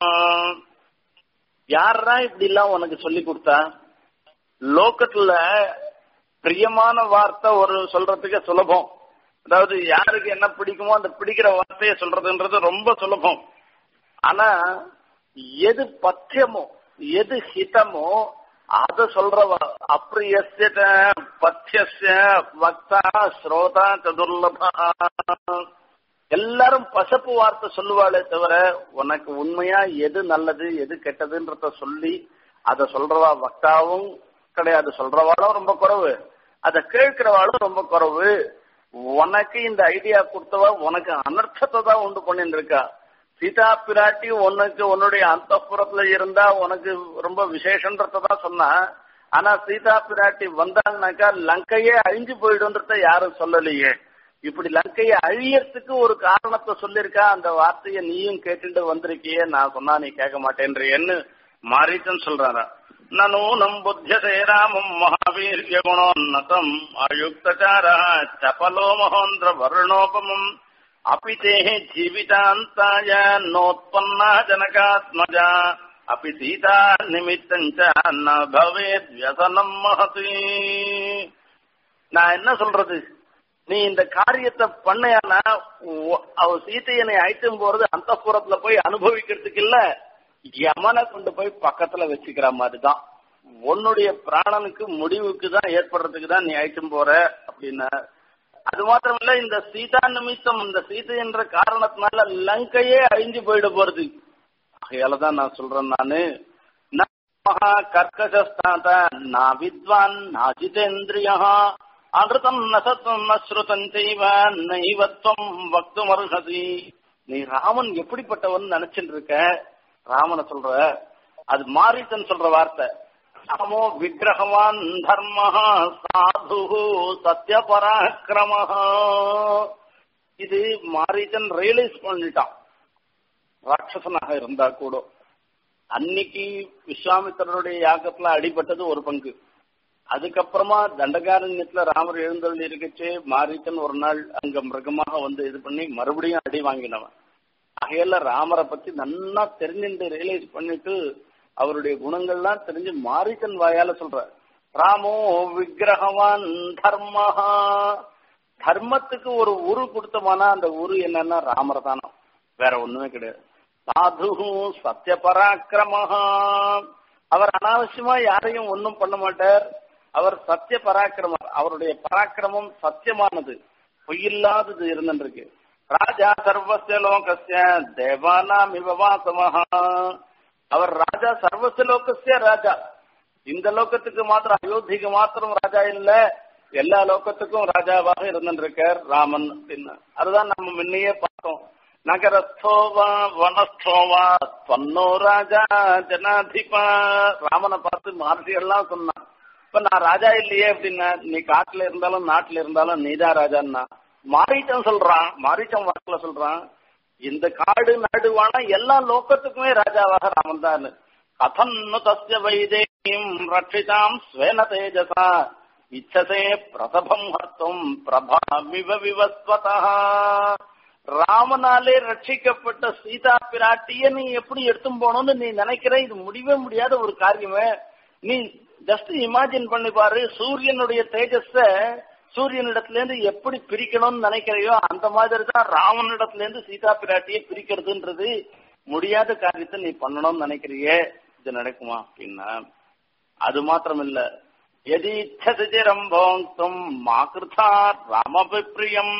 யாரா இப்படி எல்லாம் உனக்கு சொல்லி கொடுத்தா லோக்கத்துல பிரியமான வார்த்தை ஒரு சொல்றதுக்கு சுலபம் அதாவது யாருக்கு என்ன பிடிக்குமோ அந்த பிடிக்கிற வார்த்தையை சொல்றதுன்றது ரொம்ப சுலபம் ஆனா எது பத்தியமோ எது ஹிதமோ அத சொல்ற அப்பிரியசிய பத்தியசிய வக்தா ஸ்ரோதா சதுர்லபா எல்லாரும் பசப்பு வார்த்தை சொல்லுவாளே தவிர உனக்கு உண்மையா எது நல்லது எது கெட்டதுன்றத சொல்லி அத சொல்றவா வக்தாவும் கிடையாது சொல்றவாளும் ரொம்ப குறைவு அதை கேட்கிறவாளும் ரொம்ப குறைவு உனக்கு இந்த ஐடியா கொடுத்தவா உனக்கு அனர்த்தத்தை தான் உண்டு பண்ணிட்டு இருக்கா சீதா பிராட்டி உனக்கு உன்னுடைய அந்த இருந்தா உனக்கு ரொம்ப விசேஷன்றதான் சொன்னா ஆனா சீதா பிராட்டி வந்தாங்கனாக்கா லங்கையே அழிஞ்சு போயிடும்ன்றத யாரும் சொல்லலையே இப்படி லங்கையை அழியறதுக்கு ஒரு காரணத்தை சொல்லிருக்கா அந்த வார்த்தையை நீயும் கேட்டுட்டு வந்திருக்கியே நான் சொன்னா நீ கேட்க மாட்டேன்றேன்னு மாறிட்டுன்னு சொல்றாரா நனூனம் புத்தியதே ராமம் மகாவீரிய குணோன்னதம் அயுக்தச்சார சபலோ மகோந்திர வருணோபமம் अपि ते जीवितान्ताय नोत्पन्ना जनकात्मजा अपि सीता निमित्तं च न भवेत् व्यसனம் महதி நான் என்ன சொல்றது நீ இந்த காரியத்தை பண்ணையானா அவ சீத்தையனை அழைத்தும் போறது அந்த புறத்துல போய் அனுபவிக்கிறதுக்கு இல்ல யமனை கொண்டு போய் பக்கத்துல வச்சுக்கிற மாதிரிதான் உன்னுடைய பிராணனுக்கு முடிவுக்கு தான் ஏற்படுறதுக்கு தான் நீ அழைத்தும் போற அப்படின்னா அது மாத்திரமல்ல இந்த சீதா நிமித்தம் இந்த சீதை என்ற காரணத்தினால லங்கையே அழிஞ்சு போயிட போறது ஆகையாலதான் நான் சொல்றேன் நானு மகா கர்க்கசாத நா வித்வான் நாஜிதேந்திரியா அகிருதம் நசத்தம் நஸ்ருதம் செய்வ நைவத்வம் வக்தும் அருகதி நீ ராமன் எப்படிப்பட்டவன் நினைச்சிட்டு இருக்க ராமனை சொல்ற அது மாறித்தன் சொல்ற வார்த்தை ராமோ விக்கிரகவான் தர்ம சாது சத்திய பராக்கிரம இது மாரீச்சன் ரியலைஸ் பண்ணிட்டான் ராட்சசனாக இருந்தா கூட அன்னைக்கு விஸ்வாமித்திரருடைய யாகத்துல அடிபட்டது ஒரு பங்கு அதுக்கப்புறமா தண்டகாரண்யத்துல ராமர் எழுந்தருள் இருக்கச்சே மாரீச்சன் ஒரு நாள் அங்க மிருகமாக வந்து இது பண்ணி மறுபடியும் அடி வாங்கினவன் ஆகையில ராமரை பத்தி நன்னா தெரிஞ்சுட்டு ரியலைஸ் பண்ணிட்டு அவருடைய குணங்கள்லாம் தெரிஞ்சு மாரித்தன் வாயால சொல்ற ராமோ விக்கிரகவான் தர்மஹா தர்மத்துக்கு ஒரு உரு கொடுத்தமானா அந்த உரு என்னன்னா ராமர் தானோ வேற ஒண்ணுமே கிடையாது சாது சத்திய பராக்கிரமஹா அவர் அனாவசியமா யாரையும் ஒன்னும் பண்ண மாட்டார் அவர் சத்திய பராக்கிரமர் அவருடைய பராக்கிரமம் சத்தியமானது பொய்யில்லாதது இருந்துருக்கு ராஜா சர்வசிய லோகசிய தேவானாம் இவவாசமஹா அவர் ராஜா சர்வச லோகசிய ராஜா இந்த லோகத்துக்கு மாத்திரம் அயோத்திக்கு மாத்திரம் ராஜா இல்ல எல்லா லோகத்துக்கும் ராஜாவாக இருந்திருக்கார் ராமன் அப்படின்னு அதுதான் நம்ம முன்னையே பார்த்தோம் நகரஸ்தோவா வனஸ்தோவா தொன்னோ ராஜா ஜனாதிபா ராமனை பார்த்து மகர்ஷிகள்லாம் சொன்னான் இப்ப நான் ராஜா இல்லையே அப்படின்னா நீ காட்டுல இருந்தாலும் நாட்டுல இருந்தாலும் நீதான் ராஜான்னா மாறிட்டம் சொல்றான் மாறிட்டம் வாக்குல சொல்றான் இந்த காடு நடுவான எல்லா லோக்கத்துக்குமே ராஜாவாக ராமன் தான் கதன்னு தஸ்ய வைதேகிம் ரட்சிதாம் ஸ்வேன தேஜசா இச்சதே பிரதபம் ஹர்த்தும் பிரபாமிவ விவஸ்வதா ராமனாலே ரட்சிக்கப்பட்ட சீதா பிராட்டிய நீ எப்படி எடுத்தும் போகணும்னு நீ நினைக்கிற இது முடியவே முடியாத ஒரு காரியமே நீ ஜஸ்ட் இமேஜின் பண்ணி பாரு சூரியனுடைய தேஜஸ சூரியனிடத்துல இருந்து எப்படி பிரிக்கணும்னு நினைக்கிறையோ அந்த மாதிரி தான் ராமனிடத்துல இருந்து சீதா பிராட்டியை பிரிக்கிறதுன்றது முடியாத காரியத்தை நீ பண்ணணும்னு நினைக்கிறியே இது நடக்குமா அப்படின்னா அது மாத்திரம் இல்ல எதீச்சதிரம்போங்கும் மாகிருதா ராமபிரியம்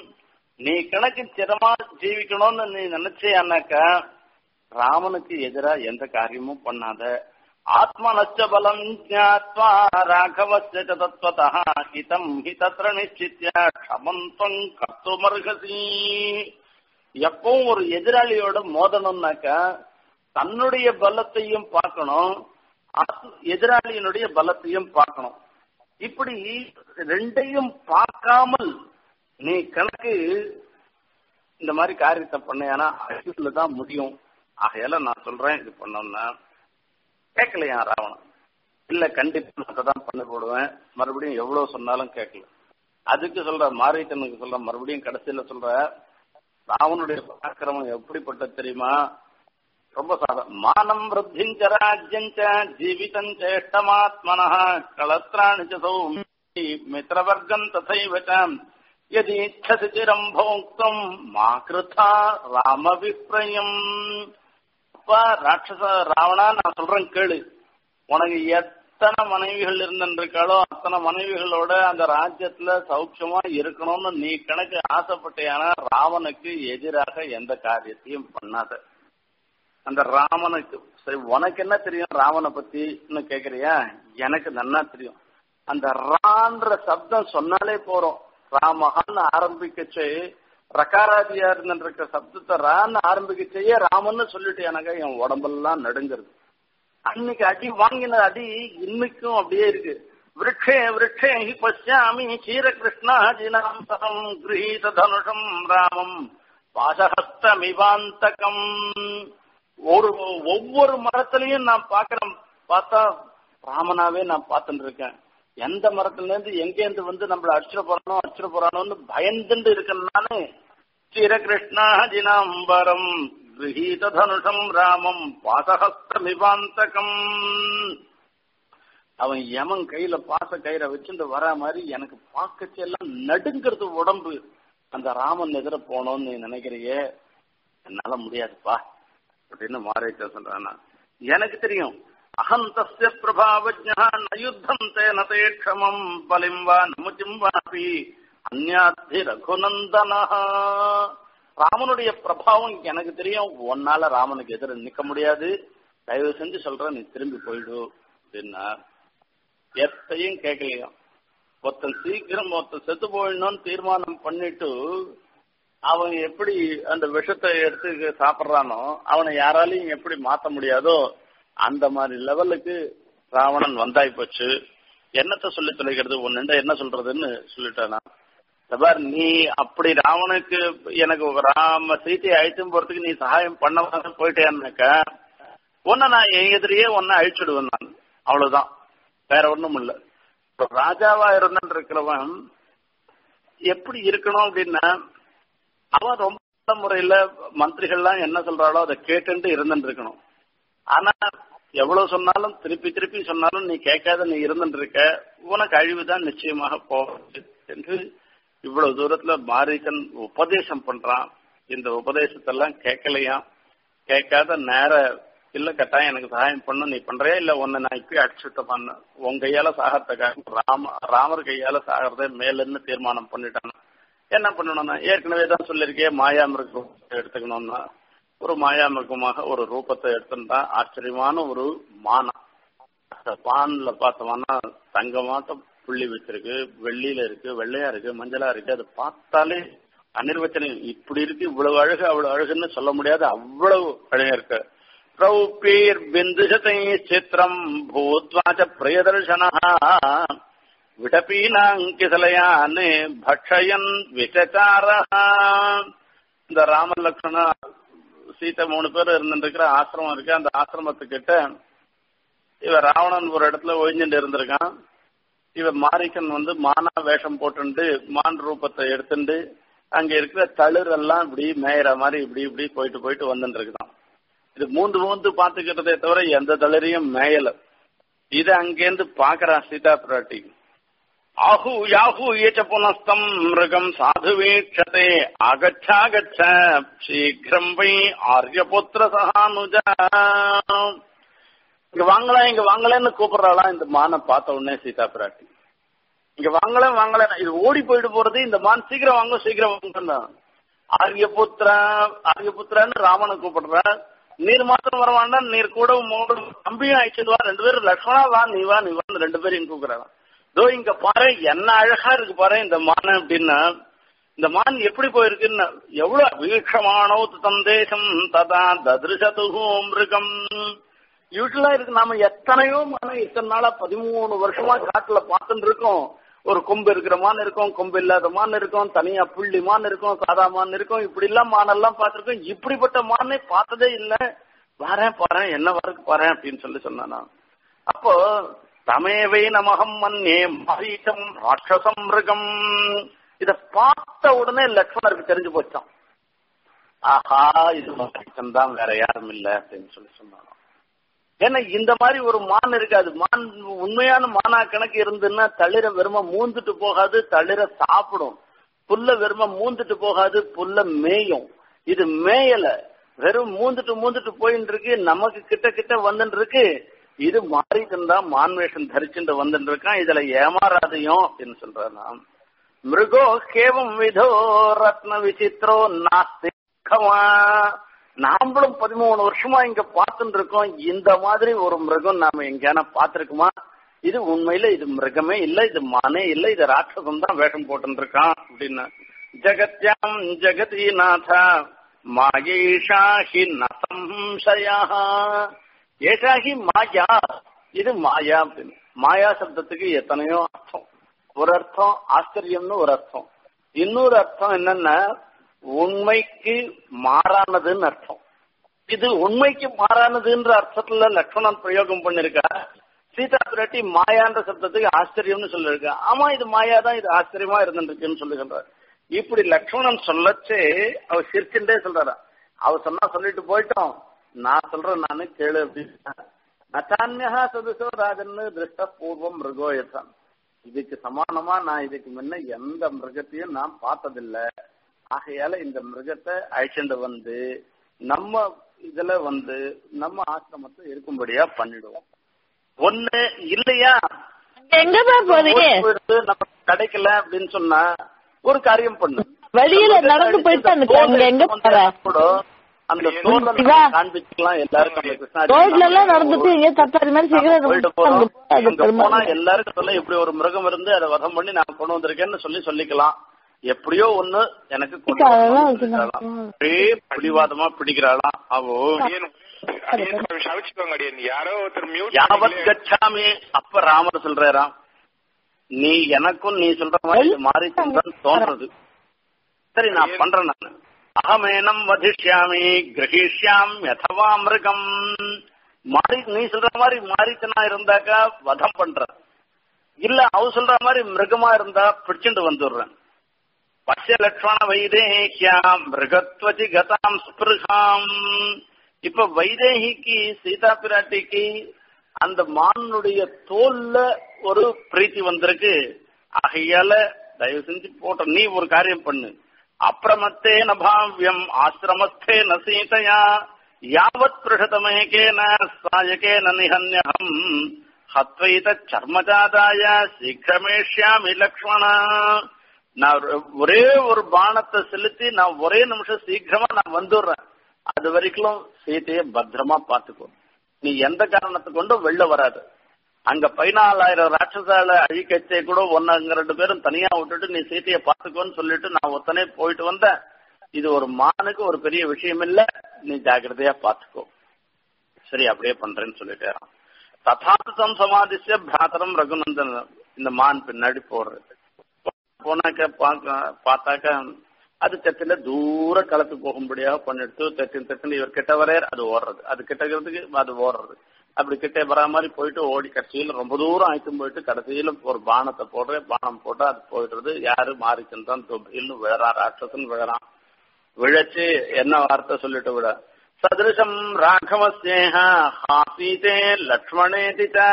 நீ கணக்கு சிரமா ஜீவிக்கணும்னு நீ நினைச்சேன்னாக்கா ராமனுக்கு எதிரா எந்த காரியமும் பண்ணாத ஆத்மனச்ச பலம் ஜாத்வா ராகவஸ்ய ச தத்வதா ஹிதம் ஹி தத்ர நிச்சித்ய க்ஷமந்தம் கர்த்துமர்ஹசி எப்பவும் ஒரு எதிராளியோட மோதணும்னாக்கா தன்னுடைய பலத்தையும் பார்க்கணும் எதிராளியினுடைய பலத்தையும் பார்க்கணும் இப்படி ரெண்டையும் பார்க்காமல் நீ கணக்கு இந்த மாதிரி காரியத்தை பண்ணையானா அழிவுல தான் முடியும் ஆகையால நான் சொல்றேன் இது பண்ணோம்னா கேட்கலையா ராவணன் இல்ல கண்டிப்பா நான் தான் பண்ணி போடுவேன் மறுபடியும் எவ்வளவு சொன்னாலும் கேட்கல அதுக்கு சொல்ற மாரீட்டனுக்கு சொல்ற மறுபடியும் கடைசியில சொல்ற ராவனுடைய பராக்கிரமம் எப்படிப்பட்ட தெரியுமா ரொம்ப சாதம் மானம் விருத்திஞ்ச ராஜ்யஞ்ச ஜீவிதம் சேஷ்டமாத்மன களத்ராணி சௌமி மித்திரவர்க்கம் தசைவ यदि इच्छसि चिरम् भोक्तुम् மா கிருதா ராம விப்ரயம் அப்பா ராட்சச ராவணா நான் சொல்றேன் கேளு உனக்கு எத்தனை மனைவிகள் இருந்திருக்காளோ அத்தனை மனைவிகளோட அந்த ராஜ்யத்துல சௌக்கியமா இருக்கணும்னு நீ கணக்கு ஆசைப்பட்டியானா ராவனுக்கு எதிராக எந்த காரியத்தையும் பண்ணாத அந்த ராமனுக்கு சரி உனக்கு என்ன தெரியும் ராவனை பத்தின்னு கேக்குறியா எனக்கு நன்னா தெரியும் அந்த ரான்ற சப்தம் சொன்னாலே போறோம் ராமஹான்னு ஆரம்பிக்கச்சு ரகாராதியா இருந்திருக்க சப்தத்தை ரான்னு ஆரம்பிக்கச்சேயே ராமன்னு சொல்லிட்டு எனக்கு என் உடம்பெல்லாம் நடுங்கிறது அன்னைக்கு அடி வாங்கின அடி இன்னைக்கும் அப்படியே இருக்கு விரக்ஷே விரக்ஷே ஹி பசியாமி சீரகிருஷ்ணா ஜினாந்தகம் கிரகீத தனுஷம் ராமம் பாசஹஸ்தமிவாந்தகம் ஒரு ஒவ்வொரு மரத்திலையும் நான் பாக்குறேன் பார்த்தா ராமனாவே நான் பார்த்துட்டு இருக்கேன் எந்த மரத்துல இருந்து எங்கேருந்து வந்து நம்மள அடிச்சிட போறானோ அடிச்சிட போறானோன்னு பயந்துட்டு இருக்கனாலே சிரகிருஷ்ணாஜினாம்பரம் கிரகீத தனுஷம் ராமம் பாசஹஸ்தமிவாந்தகம் அவன் யமன் கையில பாச கயிறை வச்சுட்டு வர மாதிரி எனக்கு பாக்கச்சு எல்லாம் நடுங்கிறது உடம்பு அந்த ராமன் எதிர போனோம்னு நீ நினைக்கிறியே என்னால முடியாதுப்பா அப்படின்னு மாறிட்ட சொல்றானா எனக்கு தெரியும் அகம் தஸ்ய பிரபாவஜா நயுத்தம் தேன தே க்ஷமம் பலிம் வா நமுச்சிம் வாபி அந்யாத்தி ரகுநந்தனா ராமனுடைய பிரபாவம் எனக்கு தெரியும் ஒன்னால ராமனுக்கு எதிர நிக்க முடியாது தயவு செஞ்சு சொல்றேன் நீ திரும்பி போயிடு அப்படின்னா எத்தையும் கேட்கலையும் ஒருத்தன் சீக்கிரம் ஒருத்தன் செத்து போயிடணும்னு தீர்மானம் பண்ணிட்டு அவன் எப்படி அந்த விஷத்தை எடுத்து சாப்பிட்றானோ அவனை யாராலையும் எப்படி மாத்த முடியாதோ அந்த மாதிரி லெவலுக்கு ராவணன் வந்தாய் போச்சு என்னத்த சொல்லி தொலைக்கிறது ஒன்னு என்ன சொல்றதுன்னு சொல்லிட்டானா பார் நீ அப்படி ராவனுக்கு எனக்கு ராம சீத்தையை அழிச்சும் போறதுக்கு நீ சகாயம் பண்ண போயிட்டேன்னாக்கா உன்னை நான் என் எதிரியே உன்னை அழிச்சுடுவேன் நான் அவ்வளவுதான் வேற ஒண்ணும் இல்ல ராஜாவா இருந்துட்டு இருக்கிறவன் எப்படி இருக்கணும் அப்படின்னா அவன் ரொம்ப நல்ல முறையில மந்திரிகள்லாம் என்ன சொல்றாளோ அதை கேட்டுட்டு இருந்துட்டு இருக்கணும் ஆனா எவ்வளவு சொன்னாலும் திருப்பி திருப்பி சொன்னாலும் நீ கேட்காத நீ இருந்துட்டு இருக்க உனக்கு அழிவுதான் நிச்சயமாக போகுது என்று இவ்வளவு தூரத்துல மாரீசன் உபதேசம் பண்றான் இந்த உபதேசத்தெல்லாம் கேட்கலையாம் கேட்காத நேர இல்ல கட்டாயம் எனக்கு சகாயம் பண்ணு நீ பண்றியா இல்ல உன்னை நான் இப்பயே அடிச்சுட்ட பண்ண உன் கையால சாகறதுக்காக ராம ராமர் கையால சாகிறதே மேலன்னு தீர்மானம் பண்ணிட்டான் என்ன பண்ணணும்னா ஏற்கனவே தான் சொல்லியிருக்கேன் மாயா மிருகம் எடுத்துக்கணும்னா ஒரு மாயா மிருகமாக ஒரு ரூபத்தை எடுத்துட்டா ஆச்சரியமான ஒரு மானம் அந்த பான்ல பார்த்தோம்னா தங்கமாட்டம் புள்ளி வச்சிருக்கு வெள்ளியில இருக்கு வெள்ளையா இருக்கு மஞ்சளா இருக்கு அதை பார்த்தாலே அனிர்வச்சனம் இப்படி இருக்கு இவ்வளவு அழகு அவ்வளவு அழகுன்னு சொல்ல முடியாது அவ்வளவு அழகா இருக்கு ரௌபீர் பிந்துசதை சித்திரம் பூத்வாச்ச பிரியதர்சனா விடபீனாங்கிசலையான் பக்ஷயன் விஷச்சார இந்த ராம லக்ஷ்மண சீத்தை மூணு பேர் இருந்துருக்கிற ஆசிரமம் இருக்கு அந்த ஆசிரமத்துக்கிட்ட இவ ராவணன் ஒரு இடத்துல ஒழிஞ்சுட்டு இருந்திருக்கான் இவ மாரிக்கன் வந்து மானா வேஷம் போட்டுண்டு மான் ரூபத்தை எடுத்துண்டு அங்க இருக்கிற தளிர் எல்லாம் இப்படி மேயிற மாதிரி இப்படி இப்படி போயிட்டு போயிட்டு வந்துட்டு இருக்குதான் இது மூந்து மூந்து பாத்துக்கிறதே தவிர எந்த தளரையும் மேயல இது அங்கேருந்து பாக்குறா சீதா பிராட்டி ஆஹு யாஹு ஏச்ச புனஸ்தம் மிருகம் சாது வீட்சதே ஆகச்சாகச்ச சீக்கிரம் வை ஆரியபுத்திர சகானுஜா இங்க வாங்கலாம் இங்க வாங்கலன்னு கூப்பிடுறாளாம் இந்த மானை பார்த்த உடனே சீதா பிராட்டி இங்க வாங்கல வாங்கல இது ஓடி போயிட்டு போறது இந்த மான் சீக்கிரம் வாங்க சீக்கிரம் வாங்க ஆரியபுத்திரா ஆரியபுத்திரான்னு ராமனை கூப்பிடுற நீர் மாத்திரம் வர வேண்டாம் நீர் கூட உங்களோட தம்பியும் அழைச்சிட்டு வா ரெண்டு பேரும் லக்ஷ்மணா வா நீ வா நீ வா ரெண்டு பேரும் கூப்பிடுறாங்க இதோ இங்க பாரு என்ன அழகா இருக்கு பாரு இந்த மான் அப்படின்னா இந்த மான் எப்படி போயிருக்குன்னு எவ்வளவு வீட்சமானோ சந்தேசம் ததா ததிருஷது மிருகம் யூஸ்வலா இருக்கு நாம எத்தனையோ மானை இத்தனை நாளா பதிமூணு வருஷமா காட்டுல பார்த்துட்டு இருக்கோம் ஒரு கொம்பு இருக்கிற மான் இருக்கும் கொம்பு இல்லாத மான் இருக்கும் தனியா புள்ளி மான் இருக்கும் சாதா மான் இருக்கும் இப்படி எல்லாம் மானெல்லாம் பார்த்திருக்கோம் இப்படிப்பட்ட மானே பார்த்ததே இல்ல வரேன் பாறேன் என்ன வரக்கு பாறேன் அப்படின்னு சொல்லி சொன்னானா அப்போ தமேவை நமகம் மன்னே மாரீச்சம் ராட்சசம் மிருகம் இத பார்த்த உடனே லக்ஷ்மணருக்கு தெரிஞ்சு போச்சான் ஆஹா இது மாரீச்சம் தான் வேற யாரும் இல்ல அப்படின்னு சொல்லி சொன்னானா ஏன்னா இந்த மாதிரி ஒரு மான் இருக்காது மான் உண்மையான மானா கணக்கு இருந்துன்னா தளிர வெறும மூந்துட்டு போகாது தளிர சாப்பிடும் புல்ல வெறும மூந்துட்டு போகாது புல்ல மேயும் இது மேயல வெறும் மூந்துட்டு மூந்துட்டு போயின்னு இருக்கு நமக்கு கிட்ட கிட்ட வந்துட்டு இருக்கு இது மாறிட்டு தான் மான் வேஷம் தரிச்சுட்டு வந்துட்டு இருக்கான் இதுல ஏமாறாதையும் அப்படின்னு சொல்றானா மிருகோ கேவம் விதோ ரத்ன விசித்திரோ நாஸ்தி நாமளும் பதிமூணு வருஷமா இங்க பார்த்துட்டு இருக்கோம் இந்த மாதிரி ஒரு மிருகம் நாம எங்கேயான பார்த்திருக்குமா இது உண்மையில இது மிருகமே இல்ல இது மானே இல்ல இது ராட்சசம் தான் வேஷம் போட்டு இருக்கான் அப்படின்னு ஜகத்யாம் ஜெகதீநாத மாயேஷாஹி நசம்சயா ஏஷாஹி மாயா இது மாயா அப்படின்னு மாயா சப்தத்துக்கு எத்தனையோ அர்த்தம் ஒரு அர்த்தம் ஆச்சரியம்னு ஒரு அர்த்தம் இன்னொரு அர்த்தம் என்னன்னா உண்மைக்கு மாறானதுன்னு அர்த்தம் இது உண்மைக்கு மாறானதுன்ற அர்த்தத்துல லக்ஷ்மணன் பிரயோகம் பண்ணிருக்கா சீதா பிராட்டி மாயான்ற சப்தத்துக்கு ஆச்சரியம்னு சொல்லிருக்கா ஆமா இது மாயா தான் இது ஆச்சரியமா இருந்துருக்குன்னு சொல்லுகின்றார் இப்படி லக்ஷ்மணன் சொல்லச்சே அவர் சிரிச்சுட்டே சொல்றாரா அவர் சொன்னா சொல்லிட்டு போயிட்டோம் நான் சொல்றேன் நானு கேளு அப்படின்னு நச்சான்யா சதுசோ ராஜன்னு திருஷ்ட பூர்வம் மிருகோயத்தான் இதுக்கு சமானமா நான் இதுக்கு முன்ன எந்த மிருகத்தையும் நான் பார்த்ததில்லை ஆகையால இந்த மிருகத்தை அழைச்சிட்டு வந்து நம்ம இதுல வந்து நம்ம ஆசிரமத்தை இருக்கும்படியா பண்ணிடுவோம் ஒண்ணு இல்லையா எங்கப்பா போறீங்க போயிடுது நம்ம கிடைக்கல அப்படின்னு சொன்னா ஒரு காரியம் பண்ணு வெளியில நடந்து போயிட்டு அந்த அங்க எங்க போற கூட அந்த தோல்ல சிவா. காண்பிக்கலாம் எல்லாருக்கும் அந்த கிருஷ்ணாஜி ரோட்ல எல்லாம் நடந்துட்டு எங்க தப்பாதி மாதிரி சிகரெட் போயிட்டு குடிச்சிட்டு போறோம் அங்க போய் அது அங்க போனா பெருமாள் எல்லாருக்கும் சொல்ல இப்படி ஒரு மிருகம் இருந்து அதை வதம் பண்ணி நான் கொண்டு வந்திருக்கேன்னு சொல்லி சொல்லிக்கலாம் எப்படியோ ஒண்ணு எனக்கு கொண்டு அதெல்லாம் வரணும்னு வச்சுக்கலாம். சொல்லிக்கிறாளாம். ஒரே பிடிவாதமா பிடிக்கிறாளாம் அவோ அடியேன் அடியேன் சவிச்சுக்கோங்க அடியேன் யாரோ ஒருத்தர் மியூட் யாவத் கச்சாமி அப்ப ராமர் சொல்றாராம் நீ எனக்கும் நீ சொல்ற மாதிரி இது மாறி சொல்றன்னு தோன்றது சரி நான் பண்றேன் நான் அகமேனம் வதிஷ்யாமி கிரகிஷ்யாம் யதவா மிருகம் மாறி நீ சொல்ற மாதிரி மாறிச்சனா இருந்தாக்கா வதம் பண்றேன் இல்ல அவ சொல்ற மாதிரி மிருகமா இருந்தா பிடிச்சிட்டு வந்துடுறேன் பசிய லட்சண வைதேகியா மிருகத்வஜி கதாம் ஸ்பிருகாம் இப்ப வைதேகிக்கு சீதா பிராட்டிக்கு அந்த மானுடைய தோல்ல ஒரு பிரீத்தி வந்திருக்கு ஆகையால தயவு செஞ்சு போட்ட நீ ஒரு காரியம் பண்ணு அப்பிரமத்தே நபாவியம் ஆசிரமஸ்தே ந சீதையா யாவத் பிருஷதமேகேன சாயகேன நிஹன்யகம் ஹத்வைத சர்மஜாதாய சீக்கிரமேஷ்யாமி லக்ஷ்மணா நான் ஒரு- ஒரே ஒரு பானத்தை செலுத்தி நான் ஒரே நிமிஷம் சீக்கிரமா நான் வந்துடுறேன் அது வரைக்கும் சீதையை பத்திரமா பாத்துக்கோ நீ எந்த காரணத்தை கொண்டும் வெளில வராது அங்க பதினாலாயிரம் ராட்சசால அழிக்கச்சே கூட ஒன்னு அங்க ரெண்டு பேரும் தனியா விட்டுட்டு நீ சீதையை பாத்துக்கோன்னு சொல்லிட்டு நான் ஒத்தனே போயிட்டு வந்தேன் இது ஒரு மானுக்கு ஒரு பெரிய விஷயம் இல்ல நீ ஜாக்கிரதையா பாத்துக்கோ சரி அப்படியே பண்றேன்னு சொல்லிட்டேன் ததார்த்தம் சமாதிச்ச பிராத்தரம் ரகுநந்தன் இந்த மான் பின்னாடி போடுறது போனாக்க பார்க்க- பார்த்தாக்க அது தெத்தில தூர களத்து போகும்படியாக பண்ணிடுத்து தெத்தின் தெத்தின் இவர் கிட்ட வரையர் அது ஓடுறது அது கிட்டக்கிறதுக்கு அது ஓடுறது அப்படி கிட்டே வரா மாதிரி போயிட்டு ஓடி கடைசியில ரொம்ப தூரம் ஆயிட்டும் போயிட்டு கடைசியில ஒரு பானத்தை போடுறேன் பானம் போட்டு அது போயிடுறது யாரு மாறிச்சந்தான் தொபில்னு விழறான் ராட்சசன் விழறான் விழச்சு என்ன வார்த்தை சொல்லிட்டு விட சதிருஷம் ராഘவஸ்நேக ஹாசீதே லக்ஷ்மணேதி ச.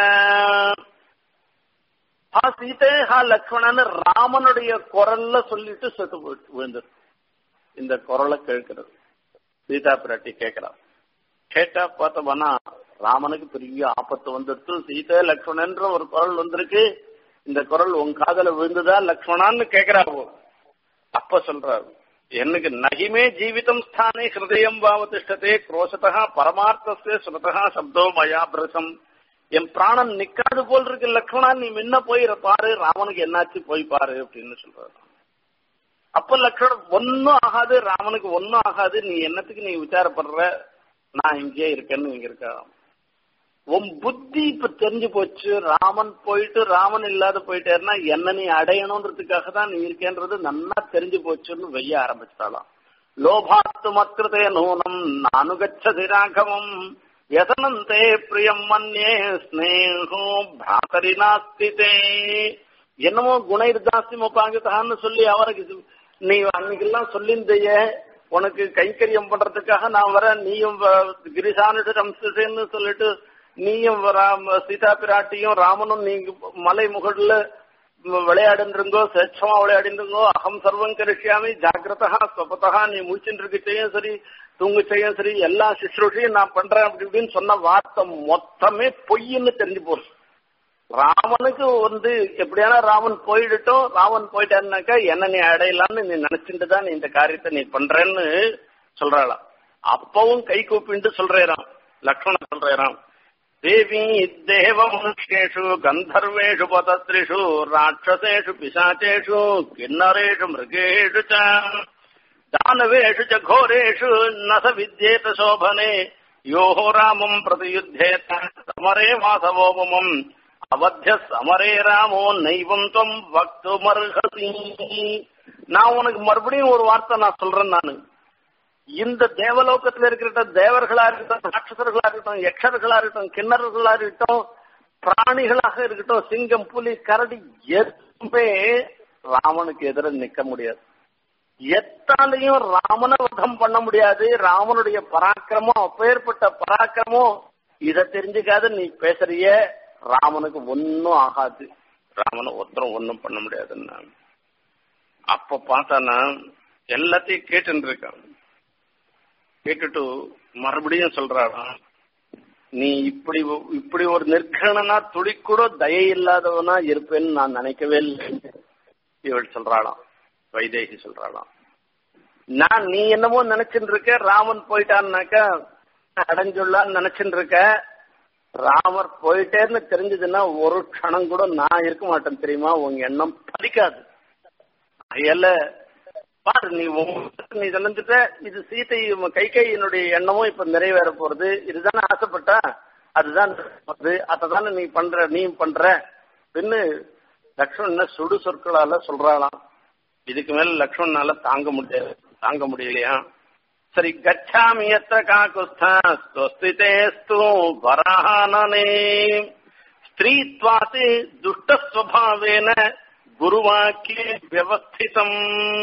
ஹா சீதே ஹா லக்ஷ்மணன்னு ராமனுடைய குரல்ல சொல்லிட்டு செத்து போயிட்டு விழுந்தது இந்த குரலை கேட்கிறது சீதா பிராட்டி கேட்கிறான் கேட்டா பார்த்தோம்னா ராமனுக்கு பெரிய ஆபத்து வந்துடுத்து சீதா லக்ஷ்மணன்ற ஒரு குரல் வந்திருக்கு இந்த குரல் உன் காதல விழுந்துதா லக்ஷ்மணான்னு கேக்குறாவோ அப்ப சொல்றாரு எனக்கு நகிமே ஜீவிதம் ஸ்தானே ஹிருதயம் பாவதிஷ்டதே குரோஷதா பரமார்த்தஸ்ய சுரதா சப்தோ மயா பிரசம் என் பிராணன் நிக்காது போல் இருக்கு லக்ஷ்மணா நீ முன்ன போய் பாரு ராமனுக்கு என்னாச்சு போய் பாரு அப்படின்னு சொல்றாரு அப்ப லக்ஷ்மணன் ஒன்னும் ஆகாது ராமனுக்கு ஒன்னும் ஆகாது நீ என்னத்துக்கு நீ விசாரப்படுற நான் இங்கேயே இருக்கேன்னு இங்க இருக்க உன் புத்தி இப்ப தெரிஞ்சு போச்சு ராமன் போயிட்டு ராமன் இல்லாத போயிட்டேன்னா என்ன நீ அடையணுன்றதுக்காக தான் நீ இருக்கேன்றது நன்னா தெரிஞ்சு போச்சுன்னு வெய்ய ஆரம்பிச்சிட்டாலாம் லோபாத்து மத்ருதே நூனம் நானு கச்சதி ராகவம் யதனந்தே பிரியம் மன்யே ஸ்னேகோ பிராத்தரி நாஸ்திதே என்னமோ குணைர்தாஸ்தி முப்பாங்கத்தான்னு சொல்லி அவருக்கு இது- நீ அன்னைக்கெல்லாம் சொல்லியிருந்தைய உனக்கு கைங்கரியம் பண்றதுக்காக நான் வரேன் நீயும் கிரிசானுடு ரம்சன்னு சொல்லிட்டு நீயும் ராம சீதா பிராட்டியும் ராமனும் நீங்க மலை முகடுல விளையாடுன்றங்கோ சேட்சமா விளையாடிருங்கோ அகம் சர்வம் கரிசியாமி ஜாக்கிரதா ஸ்வபதா நீ முழிச்சுட்டு இருக்கிட்டையும் சரி தூங்குச்சையும் சரி எல்லா சுஷ்ரூஷையும் நான் பண்றேன் அப்படி இப்படின்னு சொன்ன வார்த்தை மொத்தமே பொய்ன்னு தெரிஞ்சு போச்சு ராமனுக்கு வந்து எப்படியான ராமன் போயிடட்டும் ராமன் போயிட்டாருனாக்கா என்ன நீ அடையலாம்னு நீ நினைச்சிட்டு தான் நீ இந்த காரியத்தை நீ பண்றேன்னு சொல்றாளாம் அப்பவும் கை கூப்பிட்டு சொல்றேராம் லக்ஷ்மணன் சொல்றேராம் தேவி தேவ மனுஷேஷு கந்தர்வேஷு பதத்ரிஷு ராட்சசேஷு பிசாச்சேஷு கிண்ணரேஷு மிருகேஷு ச दानवेषु च घोरेषु न स विद्येत शोभने योः रामम् प्रतियुध्येत समरे वासवोपमम् அவத்திய சமரே ராமோ நைவம் தொம் வக்துமர்ஹசி நான் உனக்கு மறுபடியும் ஒரு வார்த்தை நான் சொல்றேன் நானு இந்த தேவலோகத்துல இருக்கிற தேவர்களா இருக்கட்டும் ராட்சசர்களா இருக்கட்டும் யக்ஷர்களா இருக்கட்டும் கிண்ணறர்களா இருக்கட்டும் பிராணிகளாக இருக்கட்டும் சிங்கம் புலி கரடி எதுவுமே ராமனுக்கு எதிர நிக்க முடியாது எத்தாலையும் ராமனை வதம் பண்ண முடியாது ராமனுடைய பராக்கிரமம் அப்பேற்பட்ட பராக்கிரமம் இத தெரிஞ்சுக்காத நீ பேசுறிய ராமனுக்கு ஒன்னும் ஆகாது ராமனை ஒருத்தரும் ஒன்னும் பண்ண முடியாதுன்னா அப்ப பார்த்தானா எல்லாத்தையும் கேட்டுட்டு இருக்கான் கேட்டுட்டு மறுபடியும் சொல்றாராம் நீ இப்படி இப்படி ஒரு நிற்கணனா துளி கூட தயை இல்லாதவனா இருப்பேன்னு நான் நினைக்கவே இல்லை இவள் சொல்றாளாம் வைதேகி சொல்றாளாம் நான் நீ என்னமோ நினைச்சுட்டு இருக்க ராமன் போயிட்டான்னாக்கா அடைஞ்சுள்ளான்னு நினைச்சுட்டு இருக்க ராமர் போயிட்டேன்னு தெரிஞ்சதுன்னா ஒரு க்ஷணம் கூட நான் இருக்க மாட்டேன் தெரியுமா உங்க எண்ணம் பலிக்காது அயல பாரு நீ உன் நீ நினைஞ்சிட்ட இது சீத்தை கை கையினுடைய எண்ணமும் இப்ப நிறைவேற போறது இதுதானே ஆசைப்பட்டா அதுதான் அது அதைதானே நீ பண்ற நீ பண்ற பின்னு லக்ஷ்மண சுடு சொற்களால சொல்றாளாம் இதுக்கு மேல லக்ஷ்மணனால தாங்க முடியாது தாங்க முடியலையா சரி கச்சாமி எத்த காக்குஸ்திதேஸ்து வரானனே ஸ்திரீத்வாசி துஷ்டஸ்வபாவேன குருவாக்கிய வியவஸ்திதம்